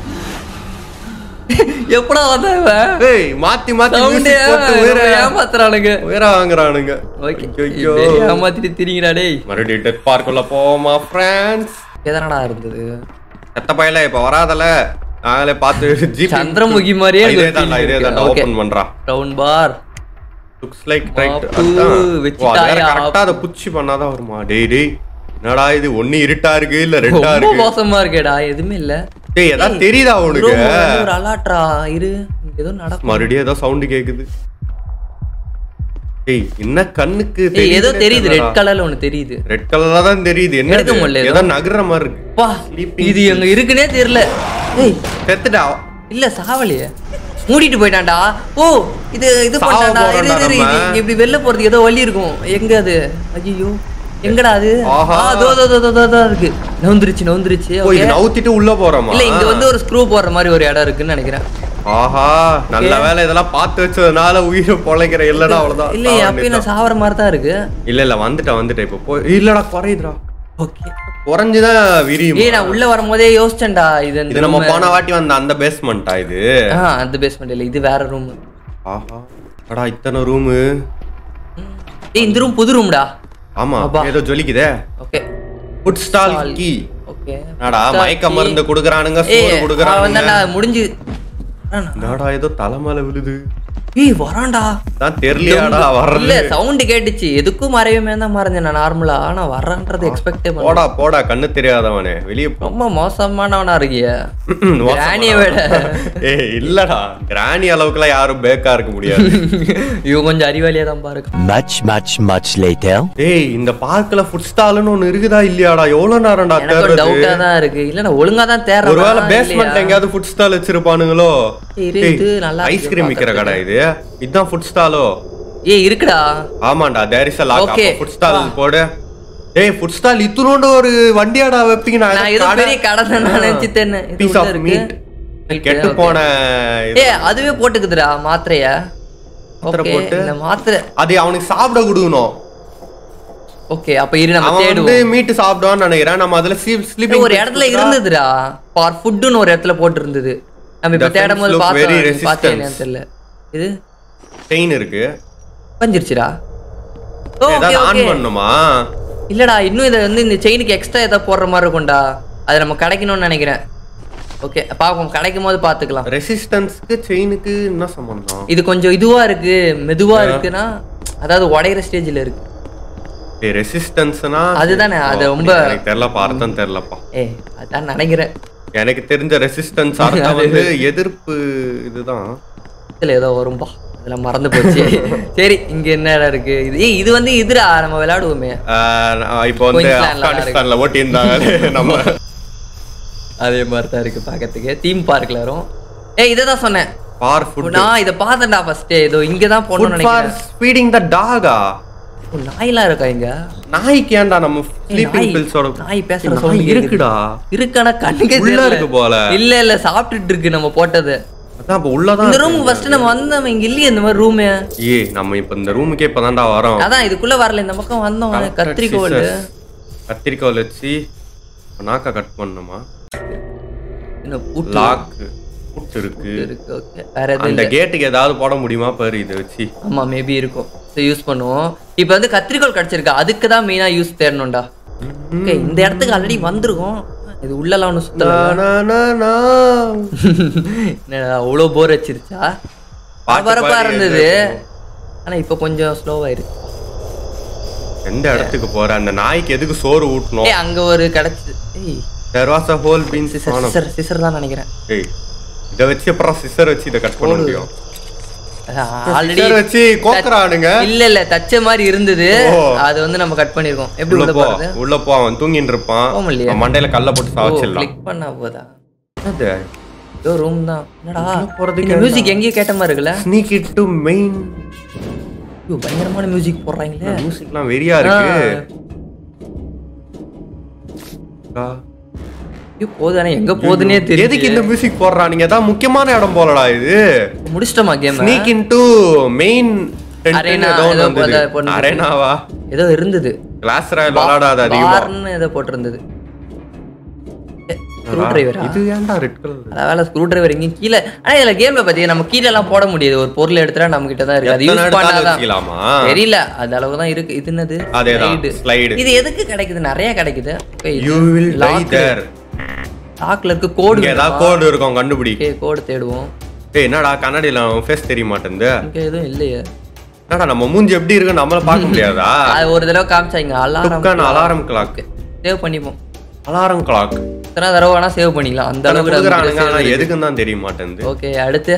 எப்படா வந்த இவன்? ஏய் மாத்தி மாத்தி Sound music போட்டு உயிர ஏ- ஏமாத்துறானுங்க உயிர வாங்குறானுங்க ஓகே ஐயோ ஏமாத்திட்டு திரிங்கடா டேய் மறுபடியும் டெத் பார்க்குள்ள போமா ஃப்ரெண்ட்ஸ் எதனடா இருந்தது செத்த பையல இப்ப வராதல நாங்களே பார்த்து ஜிபி சந்திரமுகி மாதிரியே எனக்கு இதே ஒரு தான் feeling இதே இருக்கு. தான் Okay. ஓபன் பண்றா down bar looks like right மாப்பு, வச்சுட்டாயா? கரெக்டா அதை புச்சி பண்ணாதான் வருமா டேய் டேய் என்னடா இது ஒண்ணு இருட்டா இருக்கு இல்ல ரெட்டா ரொம்ப இருக்கு மோசமா இருக்கேடா எதுவுமே இல்ல டேய் ஏதாவது தெரியுதா உனக்கு Bro, ஒரு அலாட்ரா இரு இங்க ஏதோ நடக்கும் மறுபடியும் ஏதோ சவுண்ட் கேக்குது டேய் என்ன கண்ணுக்கு ஏய் ஏதோ தெரியுது ரெட் கலர்ல ஒண்ணு தெரியுது ரெட் கலரா தான் தெரியுது என்ன எடுக்க முடியல ஏதோ நகர்ற மாதிரி இருக்கு பா Sleeping இது எங்க இருக்குனே தெரியல ஏய் செத்துடா இல்ல சாவலியே மூடிட்டு போயிட்டான்டா ஓ இது இது சாவ பண்ணான்டா இரு, போறோம்டா இரு, இரு, நம்ம. இது இப்படி வெளில போறதுக்கு ஏதோ வழி இருக்கும் எங்க அது ஐயோ எங்கடா அது ஆஹா. ஆ, தோ தோ தோ தோ, தோ, தோ இருக்கு நவுந்துருச்சு நவுந்துருச்சு ஓ இது okay. நவுத்திட்டு உள்ள போறோமா இல்ல இங்க வந்து ஒரு ஸ்க்ரூ போடுற மாதிரி ஒரு இடம் இருக்குன்னு நினைக்கிறேன் ஆஹா நல்ல வேலை இதெல்லாம் பார்த்து வச்சதுனால உயிரை பொழைக்கிற இல்லடா அவ்வளவுதான் இல்ல சாவ அப்பயும் நான் சாவற மாதிரி தான் இருக்கு இல்ல இல்ல வந்துட்டேன் வந்துட்டேன் இப்போ போய் இல்லடா குறையுதுடா ஓகே குறைஞ்சுதான் விரியும் ஏய் நான் உள்ள வரும்போதே யோசிச்சேன்டா இது இந்த இது நம்ம room. போன வாட்டி வந்த அந்த பேஸ்மெண்டா இது ஆ அந்த பேஸ்மெண்ட் இல்ல இது வேற ரூம் ஆஹா அடா இத்தனை ரூமு ஏய் இந்த ரூம் புது ரூம்டா ஆமா அப்பா. ஏதோ ஜொலிக்குதே okay food stall key okay என்னடா மயக்க மருந்து குடுக்குறானுங்க ஏய் சோறு அவன் குடுக்குறானுங்க வந்தான்டா முடிஞ்சு வரானா? என்னடா ஏதோ தலைமையில விழுது ஏய் வரான்டா தான் தெரியலையாடா வர்றது இல்ல சவுண்ட் கேட்டுச்சு எதுக்கும் மறையுமே தான் மறைஞ்சேன் நான் நார்மலா ஆனா வர்றான்றது எக்ஸ்பெக்டே பண்ணல போடா போடா கண்ணு தெரியாதவனே வெளியே போ ரொம்ப மோசமானவனா இருக்கிய மோசமா. கிராணியை விட ஏய் இல்லடா கிராணி அளவுக்குலாம் யாரும் பேக்கா இருக்க முடியாது இவன் கொஞ்சம் அறிவாளியா தான் பாருங்க Much, much, much later. ஏய் இந்த பார்க்ல ஃபுட் ஸ்டால்னு ஒண்ணு இருக்குதா இல்லையாடா எவ்வளவு நேரம்டா எனக்கு டவுட்டா தேடுறது தான் இருக்கு இல்ல நான் ஒழுங்கா தான் தேடுறேன் ஒருவேளை பேஸ்மெண்ட்ல எங்கயாவது ஃபுட் ஸ்டால் வச்சிருப்பானுங்களோ இரு, இது நல்லா இருக்கு ஐஸ்கிரீம் விக்கிற கடை இது இதுதான் ஃபுட் ஸ்டாலோ ஏய் இருக்குடா ஆமாண்டா there is a lock Okay. Food stall போடு டேய் ஃபுட் ஸ்டால் இத்துனோண்டு ஒரு வண்டியாடா வைப்பீங்க நான் ஏதோ பெரிய கடை தான் நான் நினைச்சிட்டேன் இது பீஸ் உள்ள ஆஃப் இருக்கு. மீட் Meat, கெட்டு okay. போன இது. ஏய் அதுவே போட்டுக்குதுடா மாத்திரைய மாத்திரை ஓகே போட்டு? இந்த மாத்திரை அது அவனுக்கு சாப்பிட கொடுக்கணும் ஓகே அப்ப இரு நம்ம அவன் வந்து தேடுவோம் மீட் சாப்பிடுவான்னு நினைக்கிறேன் நம்ம அதுல ஏய், ஸ்லீப்பிங் ஒரு இடத்துல இருந்ததுடா ஃபார் ஃபுட்னு ஒரு இடத்துல போட்டு இருந்தது நம்ம இப்ப The தேடும் போது fence look very பார்த்தோம் resistance. பார்த்தேன் தெரியல இது செயின் இருக்கு பஞ்சிருச்சுடா ஓகே ஏதாவது ஆன் ஓகே பண்ணுமா இல்லடா இன்னும் இதை வந்து இந்த செயினுக்கு எக்ஸ்ட்ரா ஏதாவது போடுற மாதிரி இருக்கும்டா அதை நம்ம கிடைக்கணும்னு நினைக்கிறேன் ஓகே பாப்போம் கிடைக்கும் போது பாத்துக்கலாம் ரெசிஸ்டன்ஸ்க்கு செயினுக்கு என்ன சம்பந்தம் இது கொஞ்சம் இதுவா இருக்கு மெதுவா இருக்குன்னா அதாவது உடையிற ஸ்டேஜ்ல இருக்கு ரெசிஸ்டன்ஸ்னா அதுதானே, அது ரொம்ப- எனக்கு தெரியலப்பா அர்த்தம் தெரியலப்பா ஏ அதான் நினைக்கிறேன் எனக்கு தெரிஞ்ச ரெசிஸ்டன்ஸ் அர்த்தம் வந்து எதிர்ப்பு இதுதான் இதுல ஏதோ வரும்பா அதெல்லாம் மறந்து போச்சு சரி இங்க என்ன இடம் இருக்கு இது ஏய், இது வந்து இதுடா நம்ம விளையாடுவோமே ஆஹ் நான் இப்போ வந்து குயின்ஸ்லாண்ட்ல ஆப்கானிஸ்தான்ல ஓட்டி இருந்தாங்க நம்ம அதே மாதிரி தான் இருக்கு பார்க்கறதுக்கு தீம் பார்க்ல வரும் ஏய் இதை தான் சொன்னேன் ஃபார் ஃபுட் நான் இதை பார்த்தேன்டா ஃபர்ஸ்ட் ஏதோ இங்க தான் போகணும்னு ஃபுட் ஃபார் நினைக்கிறேன் ஃபீடிங் த டாகா ஓ, நாயெல்லாம் இருக்கா இங்க நாய்க்கு ஏன்டா நம்ம ஏய், ஸ்லீப்பிங் நாய்- பில்ஸோட நாய் பேசுற நாய் சவுண்ட் இருக்குடா இருக்கானா கண்ணுக்கே உள்ள தெரியல. இருக்கு போல. இல்ல இல்ல சாப்பிட்டுட்டு இருக்கு நம்ம போட்டது அதான் அப்ப உள்ளதான் இந்த இருக்கு. ரூம் ஃபர்ஸ்ட் நம்ம வந்தோம் இங்க இல்லையே இந்த மாதிரி ரூம் ஏய் நம்ம இப்ப இந்த ரூமுக்கே இப்பதான்டா வரோம் அதான் இதுக்குள்ள வரல இந்த பக்கம் வந்தோம் கத்திரிக்கோல் Scissors. கத்திரிக்கோல் வச்சு நாக்கா கட் பண்ணணுமா என்ன பூட்டு லாக் புட் இருக்கு இருக்கு ஓகே வேற எதுவும் அந்த இல்ல கேட்டுக்கு ஏதாவது போட முடியுமா பாரு இதை வச்சு ஆமா மேபி இருக்கும் யூஸ் பண்ணுவோம் இப்போ வந்து கத்திரிக்கோல் கிடைச்சிருக்கு அதுக்கு தான் மெயினா யூஸ் தேடணும்டா ஓகே இந்த இடத்துக்கு ஆல்ரெடி வந்திருக்கோம் இது உள்ளலாம் ஒன்றும் சுத்தல நா, நா, நா. என்னடா அவ்வளோ போர் வச்சிருச்சா பாட்டு பரபரப்பா பாடி இருந்தது ஆனா இப்போ கொஞ்சம் ஸ்லோவாயிருக்கு எந்த இடத்துக்கு போற அந்த நாய்க்கு எதுக்கு சோறு ஊட்டணும் ஏய் அங்க ஒரு கிடைச்சது ஏய் there was a whole bean scissor சாணம். சிசர் சிசர் தான் நினைக்கிறேன் ஏய் இதை வச்சு அப்புறம் சிசர் வச்சு இதை கட் பண்ண முடியும் ஆல்ரெடி சிசர் வச்சு கோக்குறானுங்க இல்ல இல்ல தச்ச மாதிரி இருந்தது ஓ. அது வந்து நம்ம கட் பண்ணிருக்கோம் எப்படி உள்ள உள்ள போ போறது உள்ள போ அவன் தூங்கிட்டு இருப்பான் போக முடியலையே. அவன் மண்டையில கல்ல போட்டு சாவச்சிடலாம் கிளிக் பண்ணா போதா என்னது ஏதோ ரூம் தான் என்னடா போறதுக்கு இந்த மியூசிக் எங்கேயோ கேட்ட மாதிரி இருக்குல்ல ஸ்னீக் இட் டு மெயின் ஐயோ, பயங்கரமான மியூசிக் போடுறாங்களே மியூசிக்லாம் வெறியா இருக்கு ஆ. ஐயோ போதானே எங்க போகுதுன்னே தெரியும் எதுக்கு இந்த மியூசிக் போடுறானுங்க ஏதாவது முக்கியமான இடம் போலடா இது முடிச்சிட்டோமா game sneak in to main Arena, ஏதோ ஏதோ ஒன்று போத- போட்டு- அரேனாவா ஏதோ இருந்தது கிளாஸ் ராயல் விளாடாத அதிகமா பார்னு ஏதோ போட்டிருந்தது ஸ்க்ரூ டிரைவரா இது ஏன்டா ரெட் கலர் அதாவது ஸ்க்ரூ டிரைவர் எங்கேயும் கீழே ஆனா இதுல கேம்ல பாத்தீங்க நம்ம கீழே எல்லாம் போட முடியாது ஒரு பொருள் எடுத்துட்டா நம்ம கிட்ட தான் இருக்கு அது எத்தனை யூஸ் எடுத்தாலும் பண்ணாதான் வச்சுக்கலாமா? தெரியல அது அளவு தான் இருக்கு இது என்னது அதேதான், Slide. slide. இது எதுக்கு கிடைக்குது நிறைய கிடைக்குது யூ வில் டை தேர் லாக்ல இருக்கு கோடு இங்க ஏதாவது கோடு இருக்கும் கண்டுபிடி ஓகே கோடு தேடுவோம் ஏய் என்னடா கண்ணாடியில ஃபேஸ் தெரிய மாட்டேங்குது இங்க எதுவும் இல்லையே என்னடா நம்ம மூஞ்சி எப்படி இருக்குன்னு நம்மள பார்க்க முடியாதா அது ஒரு தடவை காமிச்சாங்க அலாரம் டுக்கான அலாரம் கிளாக் சேவ் பண்ணிப்போம் அலாரம் கிளாக் எத்தனை தடவை வேணா சேவ் பண்ணிக்கலாம் அந்த அளவுக்கு கொடுக்குறானுங்க ஆனா எதுக்குன்னு தான் தெரிய மாட்டேங்குது ஓகே அடுத்து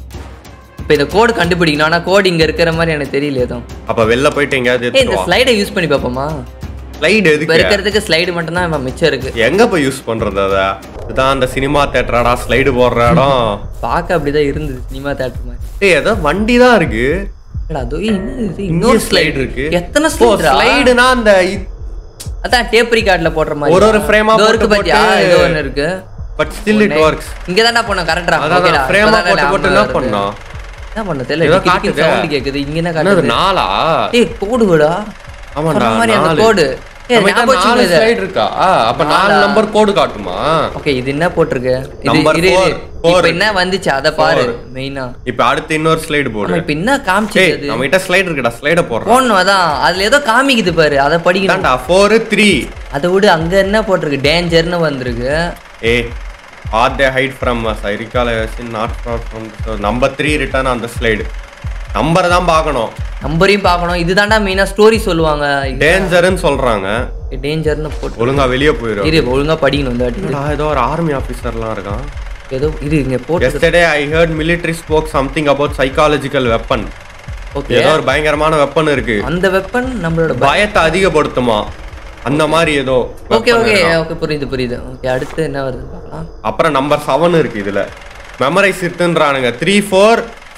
இப்போ இந்த கோடு கண்டுபிடிக்கணும் ஆனா கோடு இங்க இருக்கிற மாதிரி எனக்கு தெரியல எதுவும் அப்ப வெளில போயிட்டு எங்கேயாவது ஏய் இந்த எடுத்துட்டு வா ஸ்லைடை யூஸ் பண்ணி பார்ப்போமா ஸ்லைடு இப்போ எதுக்கு இருக்கிறதுக்கு ஸ்லைடு மட்டும் தான் மிச்சம் இருக்கு எங்க போய் யூஸ் பண்றது அத இதுதான் அந்த சினிமா தேட்டராடா ஸ்லைடு போடுற இடம் பார்க்க அப்படிதான் இருந்தது சினிமா தேட்டர் மாதிரி ஏய் ஏதோ வண்டி தான் இருக்கு என்னடா, அதோ என்னது இது? இன்னொரு இன்னொரு ஸ்லைடு ஸ்லைடு இருக்கு எத்தனை ஓ ஸ்லைடு ஸ்லைடுனா அந்த இ- அதான் டேப் ரிகார்ட்ல போடுற மாதிரி ஒரு ஒரு frame ஆ இதோ இருக்கு போட்டு பாத்தியா போட்டு- ஏதோ ஒன்னு இருக்கு பட் ஸ்டில் இட் ஒர்க்ஸ் இங்க தான்டா போனோம் கரெக்டா அதான் ஃப்ரேமா போட்டு போட்டு என்ன பண்ணோம் என்ன பண்ண தெரியல ஏதோ டிக்கி காட்டுதே. சவுண்ட் கேக்குது இங்க என்ன என்னது காட்டுது நாளா ஏய் கோடு விடா ஆமாண்டா சொன்ன மாதிரி அந்த நாலு. கோடு ஏய் நம்ம கிட்ட ஞாபகம் நாலு வச்சுக்கோ இதை. ஸ்லைடு இருக்கா அப்ப நாலு நாலா? நம்பர் கோடு காட்டுமா ஓகே இது என்ன போட்டிருக்கு இது Number இரு four. இரு. Four. இப்போ என்ன வந்துச்சு அத பாரு மெயினா இப்ப அடுத்து இன்னொரு ஸ்லைடு ஆமா போடு இப்போ என்ன ஏய் காமிச்சது நம்ம கிட்ட ஸ்லைடு இருக்குடா ஸ்லைட போடுறோம் போடணும் அதான் அதுல ஏதோ காமிக்குது பாரு அதை படிக்கணும் தான்டா ஃபோர் த்ரீ அதை விட அங்க என்ன போட்டிருக்கு டேஞ்சர்னு வந்திருக்கு ஏ are they hide from us I recall not from number three return அந்த ஸ்லைடு நம்பரை தான் பார்க்கணும் நம்பரையும் பார்க்கணும் இதுதான்டா மெயினா ஸ்டோரி சொல்லுவாங்க டேஞ்சர்னு சொல்றாங்க டேஞ்சர்னு போட்டு ஒழுங்கா வெளியே போயிடும் இரு ஒழுங்கா படிக்கணும் இந்த வாட்டி என்னடா, ஏதோ ஒரு ஆர்மி ஆபீசர்லாம் இருக்கான் ஏதோ இரு இங்க போட்டு yesterday I heard military spoke something about psychological weapon okay ஏதோ ஒரு பயங்கரமான வெப்பன் இருக்கு அந்த வெப்பன் நம்மளோட பயத்தை அதிகப்படுத்துமா அந்த மாதிரி ஏதோ ஓகே weapon ஓகே இருக்காம். ஓகே புரியுது புரியுது ஓகே அடுத்து என்ன வருது பார்க்கலாம் அப்புறம் நம்பர் செவன் இருக்கு இதுல மெமரைஸ் இருக்குன்றானுங்க three four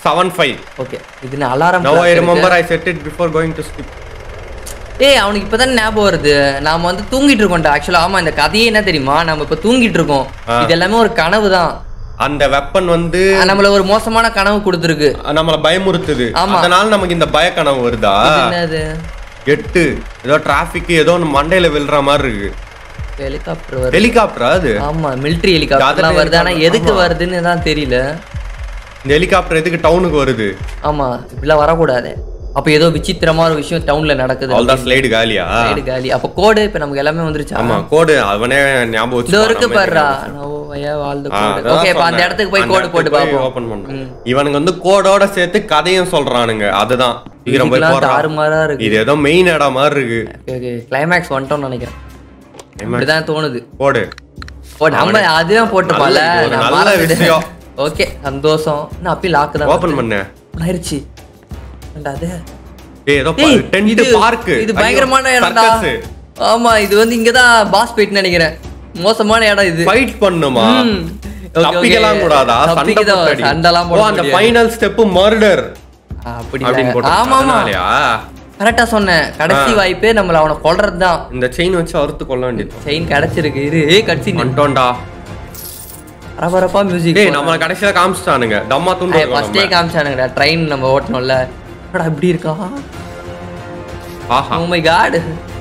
seven five okay இது alarm now I remember I set it before going to sleep ஏய் அவனுக்கு இப்பதான் ஞாபகம் வருது நாம வந்து தூங்கிட்டு இருக்கோம்டா ஆக்சுவலா ஆமா இந்த கதையே என்ன தெரியுமா நம்ம இப்ப தூங்கிட்டு இருக்கோம் இது எல்லாமே ஒரு கனவு தான் அந்த வெப்பன் வந்து நம்மள ஒரு மோசமான கனவு கொடுத்துருக்கு நம்மள பயமுறுத்துது ஆமா. அதனால நமக்கு இந்த பயக்கனவு வருதா இது என்னது எட்டு ஏதோ டிராபிக் ஏதோ ஒன்று மண்டையில விழுற மாதிரி இருக்கு ஹெலிகாப்டர் வருது ஹெலிகாப்டரா அது ஆமா மிலிட்டரி ஹெலிகாப்டர்லாம் அதே வருது ஆனா எதுக்கு வருதுன்னு தான் தெரியல இந்த ஹெலிகாப்டர் எதுக்கு டவுனுக்கு வருது ஆமா இப்படிலாம் வரக்கூடாது அப்ப ஏதோ விசித்திரமா ஒரு விஷயம் டவுன்ல நடக்குது அவ்வளோதான் ஸ்லைடு காலியா சைடு காலி அப்ப கோடு இப்ப நமக்கு எல்லாமே வந்துருச்சா ஆமா கோடு அவனே ஞாபகம் இதோ வச்சு இருக்கு பாருடா நோவையா வாழ்ந்த கோடு ஓகே இப்ப அந்த இடத்துக்கு போய் கோடு போட்டு பாப்போம் ஓபன் பண்ணோம் இவனுங்க வந்து கோடோட சேர்த்து கதையும் சொல்றானுங்க அதுதான் சீக்கிரம் போய் இதுக்கெல்லாம் போடுறான் தாறுமாறா இருக்கு இது ஏதோ மெயின் இடம் மாதிரி இருக்கு ஓகே கிளைமேக்ஸ் வந்துட்டோம்னு நினைக்கிறேன் இப்படிதான் தோணுது கோடு ஓ நம்ம அதுதான் போட்டுப்பால நல்ல- இது ஒரு நல்ல விஷயம். ஓகே சந்தோஷம் நான் அப்பயும் லாக்கு தான் ஓபன் பண்ணு ஆயிருச்சு ஏன்டா அது ஏய் ஏதோ ஏய், டென்ட் இது பார்க் இது பயங்கரமான இடம்டா ஆமா இது வந்து இங்கதான் பாஸ் போயிட்டு நினைக்கிறேன் மோசமான இடம் இது ஃபைட் பண்ணுமா ம். Okay, தப்பிக்கலாம் okay. கூடாதா சண்டை தப்பிக்கதான், போட்டு அடி. சண்டைலாம் ஓ போட அந்த முடியாது. ஃபைனல் ஸ்டெப் மர்டர் அப்படி அப்படின்னு போட்டு ஆமா ஆமா அதனாலயா கரெக்டா சொன்னேன் கடைசி வாய்ப்பே நம்மள அவனை கொல்றது தான் இந்த செயின் வச்சு அறுத்து கொள்ள வேண்டியது செயின் கிடைச்சிருக்கு இரு ஏய் கட்சி வந்துட்டோம்டா பரபரப்பா மியூசிக் டேய் நம்மள கடைசியில காமிச்சிட்டானுங்க தம்மா துண்டு ஃபர்ஸ்டே காமிச்சானுங்கடா ட்ரெயின் நம்ம ஓட்டணும்ல என்னடா இப்படி இருக்கா ஆஹா ஓ மை காட்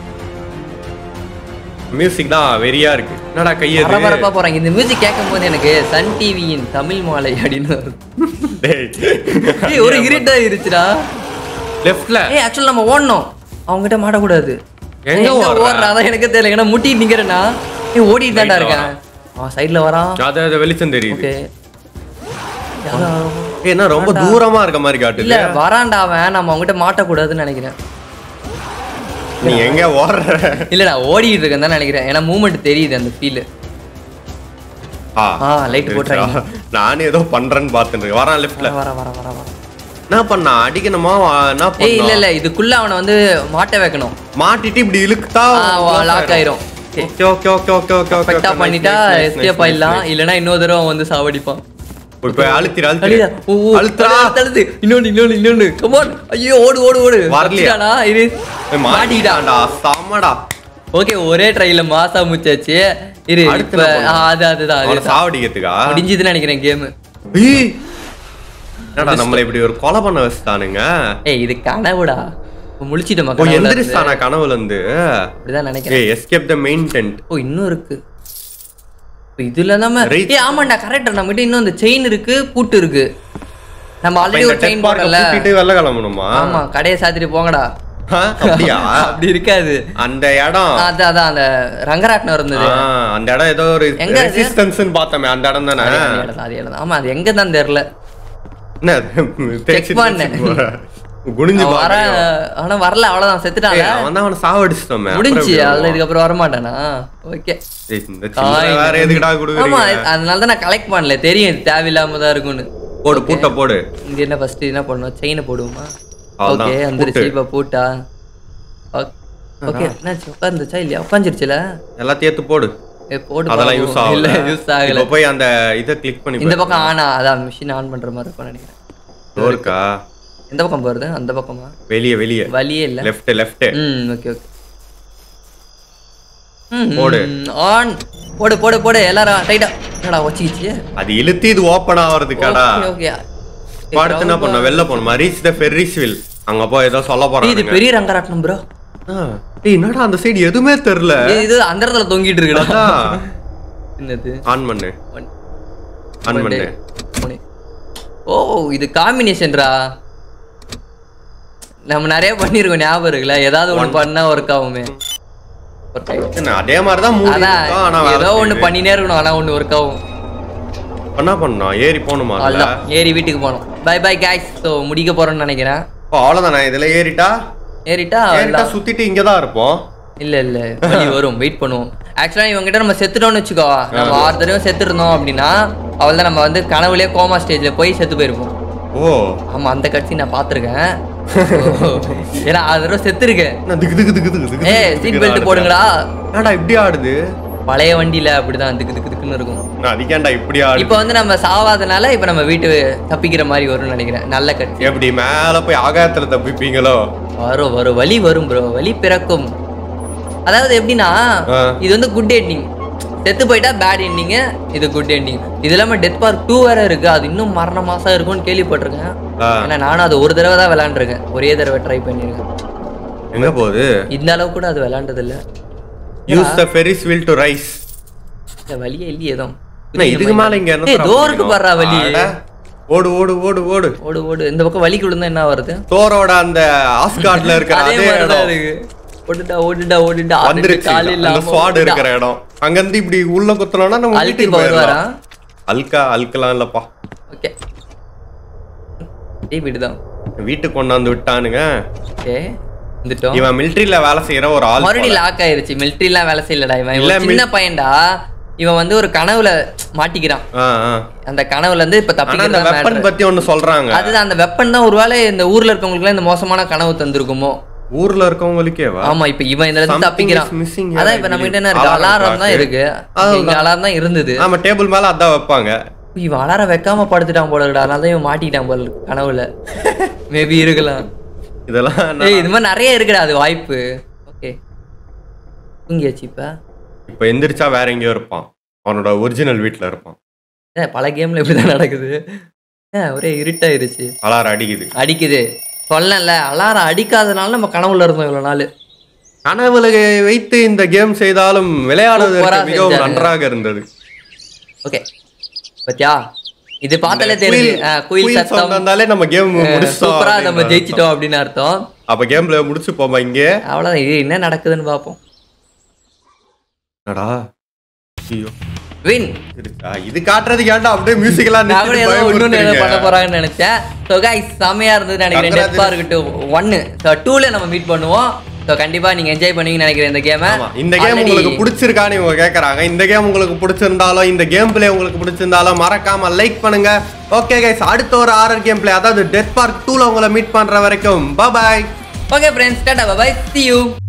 மியூசிக் தான் வெறியா இருக்கு என்னடா கையது பரபரப்பா போறாங்க இந்த மியூசிக் கேட்கும் போது எனக்கு சன் டிவியின் தமிழ் மாலை அப்படின்னு வருது டேய் ஏய் ஒரு இருட்டா இருச்சுடா லெஃப்ட்ல ஏய் ஆக்சுவலா நம்ம ஓடணும் அவங்ககிட்ட மாட்டக்கூடாது எங்க எங்க ஓடுற? ஓடுறா அதான் எனக்கு தெரியல ஏன்னா முட்டிட்டு நிக்கிறேன்னா ஏய் ஓடிட்டு தான்டா இருக்கேன் அவன் சைடுல வரான் அது அது வெளிச்சம் தெரியுது ஓகே ஏய், என்ன ரொம்ப தூரமா இருக்க மாதிரி இல்ல காட்டுது வரான்டா அவன் நம்ம அவங்ககிட்ட மாட்டக்கூடாதுன்னு நினைக்கிறேன் நீ எங்க ஓடுற இல்ல நான் ஓடிட்டு இருக்கேன் தான் நினைக்கிறேன் ஏன்னா மூமெண்ட் தெரியுது அந்த ஃபீல் ஆ ஆ லைட் போட்டுறாங்க நானும் ஏதோ பண்றேன்னு பாத்துட்டு இருக்கேன் வரான் லெஃப்ட்ல வர வர வர வர என்ன பண்ணா அடிக்கணுமா வா- என்ன ஏய் இல்ல பண்ணா இல்ல இதுக்குள்ள அவனை வந்து மாட்ட வைக்கணும் மாட்டிட்டு இப்படி இழுக்குதா லாக் ஆயிரும் okay okay okay okay okay okay பெட்டா பண்ணிட்டா எஸ்கேப் ஆயிடலாம் இல்லனா இன்னொரு தடவை வந்து சாவடிப்பான் இப்போ அழுத்திரு அழிதா. ஓ, ஓ, அழுத்திரு அழுத்துறா அழுத்து, அழுத்து. இன்னொன்னு இன்னொன்னு இன்னொன்னு கமான் ஐயோ ஓடு ஓடு ஓடு வரலையா? வச்சிட்டானா? இரு ஏய், மாட்டிக்கிட்டான்டா செம்மடா ஓகே ஒரே ட்ரைல மாசா முச்சாச்சு இரு அடுத்து இப்ப என்ன ஆ, அது அதுதான் அவனை அதுதான். சாவடிக்கிறதுக்கா முடிஞ்சதுன்னு நினைக்கிறேன் கேம் ஏய், என்னடா நம்மள இப்படி ஒரு கொலை பண்ண வச்சுட்டானுங்க ஏய் இது கனவுடா முழிச்சிட்டோமா ஓ கனவுல இருந்து. எந்திரிச்சானா கனவுல இருந்து அப்படிதான் நினைக்கிறேன் ஏய் escape the main tent oh இன்னும் இருக்கு இப்ப இதுல நம்ம Reach. ஏய் ஆமாண்டா கரெக்டா நம்ம கிட்ட இன்னும் இந்த செயின் இருக்கு பூட்டு இருக்கு நம்ம ஆல்ரெடி இந்த ஒரு டென் செயின் பார்க்க போடல கூட்டிட்டு வெளில கிளம்பணுமா ஆமா கடையை சாத்திட்டு போங்கடா ஆ, அப்படியா அப்படி இருக்காது அந்த இடம் அதான் அதான் அந்த ரங்கராட்னம் இருந்தது ஆ, அந்த இடம் ஏதோ ஒரு எங்க அது? ரெசிஸ்டன்ஸ்னு பார்த்தோமே அந்த இடம் தானே அதே இடம் தான், அதே இடம் தான். ஆமா அது எங்க தான் தெரியல என்ன தேய்ச்சி பண்ணேன். தேய்ச்சி போற. குனிஞ்சு அவன் வர பாரு ஆனா வரல அவ்வளவுதான் செத்துட்டான்ல அவன் தான் அவனை சாவடிச்சிட்டோமே முடிஞ்சு அதுல இதுக்கப்புறம் வரமாட்டானா ஓகே இந்த சில்லறை வேற எதுக்குடா ஆமா குடுக்குறீங்க அதனால தான் நான் கலெக்ட் பண்ணல தெரியும் இது தேவையில்லாம தான் இருக்கும்னு போடு பூட்ட போடு இங்க என்ன ஃபர்ஸ்ட் என்ன பண்ணணும் செயினை போடுவோமா அவ்வளவுதான், ஓகே வந்துருச்சு பூட்டு. இப்ப பூட்டா ஓகே என்னாச்சு உட்காந்துச்சா இல்லையா உட்காந்துருச்சுல எல்லாத்தையும் எடுத்து போடு ஏ போடு அதெல்லாம் பாப்போம். யூஸ் ஆகல இல்ல யூஸ் ஆகல இப்ப போய் அந்த இதை கிளிக் பண்ணி இந்த பக்கம் ஆனா அதான் மிஷின் ஆன் பண்ற மாதிரி இருக்கும் நினைக்கிறேன் இருக்கா எந்த பக்கம் போறது அந்த பக்கமா வெளியே வெளியே வழியே இல்ல லெஃப்ட் லெஃப்ட் ம் ஓகே ஓகே ம் போடு. ஆன் போடு போடு போடு எல்லாரும் டைட்டா என்னடா வச்சிக்கிச்சு அது இழுத்து இது ஓப்பன் ஆவறதுக்காடா ஓகே இப்ப அடுத்து என்ன பண்ண வெளில போகணுமா ரீச் த ஃபெர்ரிஸ் வில் அங்க போய் ஏதோ சொல்ல இது போறாங்க பெரிய ரங்கராட்னம் ப்ரோ ஏய் என்னடா அந்த சைடு எதுவுமே தெரியல இது அந்த இடத்துல தொங்கிட்டு இருக்குடா அதான். என்னது ஆன் பண்ணு One. ஆன் பண்ணு மூணு. ஓ இது காம்பினேஷன்ரா நம்ம நிறைய பண்ணிருக்கோம் ஞாபகம் இருக்குல்ல ஏதாவது ஒண்ணு பண்ணா ஒர்க் ஆகுமே Work ஆயிடும். என்ன, அதே மாதிரி தான் மூணு அதான் இருக்கும், ஆனா வேலை ஏதோ ஒண்ணு செய்யுது. பண்ணினே இருக்கணும் ஆனா ஒண்ணு ஒர்க் ஆகும் என்ன பண்ணோம் ஏறி போகணுமா அதுல? அவ்வளோதான் ஏறி வீட்டுக்கு போனோம் பை பை காய்ஸ் ஸோ முடிக்க போறோம்னு நினைக்கிறேன் ஓ அவ்வளவுதானே இதுல ஏறிட்டா ஏறிட்டா ஏறிட்டா அவ்வளவுதான். சுத்திட்டு இங்கதான் இருப்போம் இல்ல இல்ல வழி வரும் வெயிட் பண்ணுவோம் ஆக்சுவலா இவங்ககிட்ட நம்ம செத்துட்டோம்னு வச்சுக்கோ நம்ம ஆறு தடவை செத்து இருந்தோம் அப்படின்னா அவள்தான் நம்ம வந்து கனவுலயே கோமா ஸ்டேஜ்ல போய் செத்து போயிருப்போம் ஓ ஆமா அந்த கட்சி நான் பாத்திருக்கேன் ஏன்னா ஆறு தடவை செத்து இருக்கேன் என்ன திக்கு திக்கு திக்கு திக்கு திக்கு ஏய் திக்கு சீட் திக்குன்னு பெல்ட் போடுங்கடா ஆடுது. என்னடா இப்படி ஆடுது பழைய வண்டியில அப்படிதான் திக்கு திக்கு திக்குன்னு இருக்கும் அதுக்கேண்டா இப்படி ஆடு இப்போ வந்து நம்ம சாவாதனால இப்போ நம்ம வீட்டு தப்பிக்கிற மாதிரி வரும்னு நினைக்கிறேன் நல்ல கட்சி எப்படி மேல போய் ஆகாயத்துல தப்பிப்பீங்களோ வரும் வரும் வலி வரும் ப்ரோ வலி பிறக்கும் அதாவது எப்படின்னா ஆ. இது வந்து குட் எண்டிங் செத்து போயிட்டா பேட் எண்டிங் இது குட் எண்டிங் இது இல்லாம டெத் பார்க் டூ வேற இருக்கு அது இன்னும் மரண மாசம் இருக்கும்னு கேள்விப்பட்டிருக்கேன் ஆ. ஏன்னா நானும் அது ஒரு தடவை தான் விளையாண்டுருக்கேன் ஒரே தடவை ட்ரை பண்ணியிருக்கேன் எங்க போகுது இந்த அளவு கூட அது விளையாண்டது இல்ல use the Ferris wheel to rise இந்த வலியே இல்லையே ஏதோ இதுக்கு மேல இங்க என்ன ஏய், தோருக்கு படுறா வலி அட, ஓடு ஓடு ஓடு ஓடு ஓடு ஓடு இந்த பக்கம் வலிக்கு விழுந்தா என்ன வருது தோரோட அந்த ஆஸ்கார்ட்ல இருக்கிற அதே அதே மாதிரிதான் இடம் இருக்கு ஓடுடா ஓடுடா ஓடுடா ஆறு வந்துருச்சு கால் அந்த இல்லாம ஸ்வாட் இருக்கிற இடம் அங்க இருந்து இப்படி உள்ள குத்தணும்னா நம்ம அழுத்தி வீட்டுக்கு வருவாரா போயிடலாம் அல்கா அல்கலாம் இல்லப்பா ஓகே டீ வீடுதான் வீட்டுக்கு கொண்டாந்து விட்டானுங்க ஓகே வந்துட்டோம் இவன் மிலிட்டரியில வேலை செய்யற ஒரு ஆள் மறுபடியும் லாக் ஆயிருச்சு மிலிட்ரிலாம் வேலை செய்யலடா இவன் இல்ல, இவன் சின்ன பையன்டா இவன் வந்து ஒரு கனவுல மாட்டிக்கிறான் ஆ, ஆ. அந்த கனவுல இருந்து இப்ப ஆனா அந்த தப்பிக்கிறதா வெப்பன் matter. பத்தி ஒண்ணு சொல்றாங்க அதுதான் அந்த வெப்பன் தான் ஒருவேளை இந்த ஊர்ல இருக்கவங்களுக்கு இந்த மோசமான கனவு தந்திருக்குமோ ஊர்ல இருக்கவங்களுக்கேவா ஆமா இப்ப இவன் இதுல இருந்து Something தப்பிக்கிறான் is missing here, அதான் இப்ப I நம்ம கிட்ட believe. என்ன இருக்கு Alarm அலாரம் தான் clock. இருக்கு அதுதான். இங்க அலாரம் தான் இருந்தது ஆமா டேபிள் மேல அதான் வைப்பாங்க இவன் அலாரம் வைக்காம படுத்துட்டான் போல இருக்குடா அதனால தான் இவன் மாட்டிக்கிட்டான் போல இருக்கு கனவுல மேபி இருக்கலாம் இதெல்லாம் என்ன- ஏய் இது மாதிரி நிறைய இருக்குடா அது வாய்ப்பு ஓகே தூங்கியாச்சு இப்ப இப்ப எந்திரிச்சா வேற எங்கேயோ இருப்பான் அவனோட ஒரிஜினல் வீட்ல இருப்பான் ஏன் பல கேம்ல இப்படிதான் நடக்குது ஏன் ஒரே இருட்டாயிருச்சு அலாரம் அடிக்குது அடிக்குது சொல்லல அலாரம் அடிக்காதனால நம்ம கனவுல இருந்தோம் இவ்வளவு நாள் கனவுல வைத்து இந்த கேம் செய்தாலும் விளையாடுவதற்கு சூப்பரா மிகவும் செஞ்சாங்க. நன்றாக இருந்தது ஓகே பத்தியா இது பார்த்தாலே தெரியுது குயில் ஆ, குயில் குயில் சத்தம் sound வந்தாலே நம்ம கேம் முடிச்சோம் சூப்பரா நம்ம அப்படின்னு ஜெயிச்சிட்டோம் அப்படின்னு அர்த்தம் அர்த்தம். அப்ப கேம்ல முடிச்சு போமா இங்க அவ்வளவுதான் இது என்ன நடக்குதுன்னு பார்ப்போம் என்னடா ஐயோ வின் இருச்சா இது காட்டுறதுக்கு ஏன்டா அப்படியே மியூசிக் எல்லாம் நான் கூட நிறுத்திட்டு ஏதோ இன்னொன்னு என்ன பண்ண பயமுறுத்துறீங்க? போறாங்கன்னு நினைச்சேன் ஸோ கைஸ் செமையா இருந்தது நினைக்கிறேன் Congratulations. டெத் பார்க்கிட்டு ஒன்னு ஸோ டூல நம்ம மீட் பண்ணுவோம் ஸோ கண்டிப்பா நீங்க என்ஜாய் பண்ணுவீங்கன்னு நினைக்கிறேன் இந்த கேமை ஆமா, இந்த கேம் உங்களுக்கு பிடிச்சிருக்கான்னு இவங்க கேக்குறாங்க இந்த கேம் உங்களுக்கு பிடிச்சிருந்தாலும் இந்த கேம் பிளே உங்களுக்கு பிடிச்சிருந்தாலும் மறக்காம லைக் பண்ணுங்க ஓகே கைஸ் அடுத்த ஒரு ஆரர் கேம் பிளே அதாவது டெத் பார்க் டூல உங்களை மீட் பண்ற வரைக்கும் பாய் ஓகே ஃப்ரெண்ட்ஸ் டாடா பை see you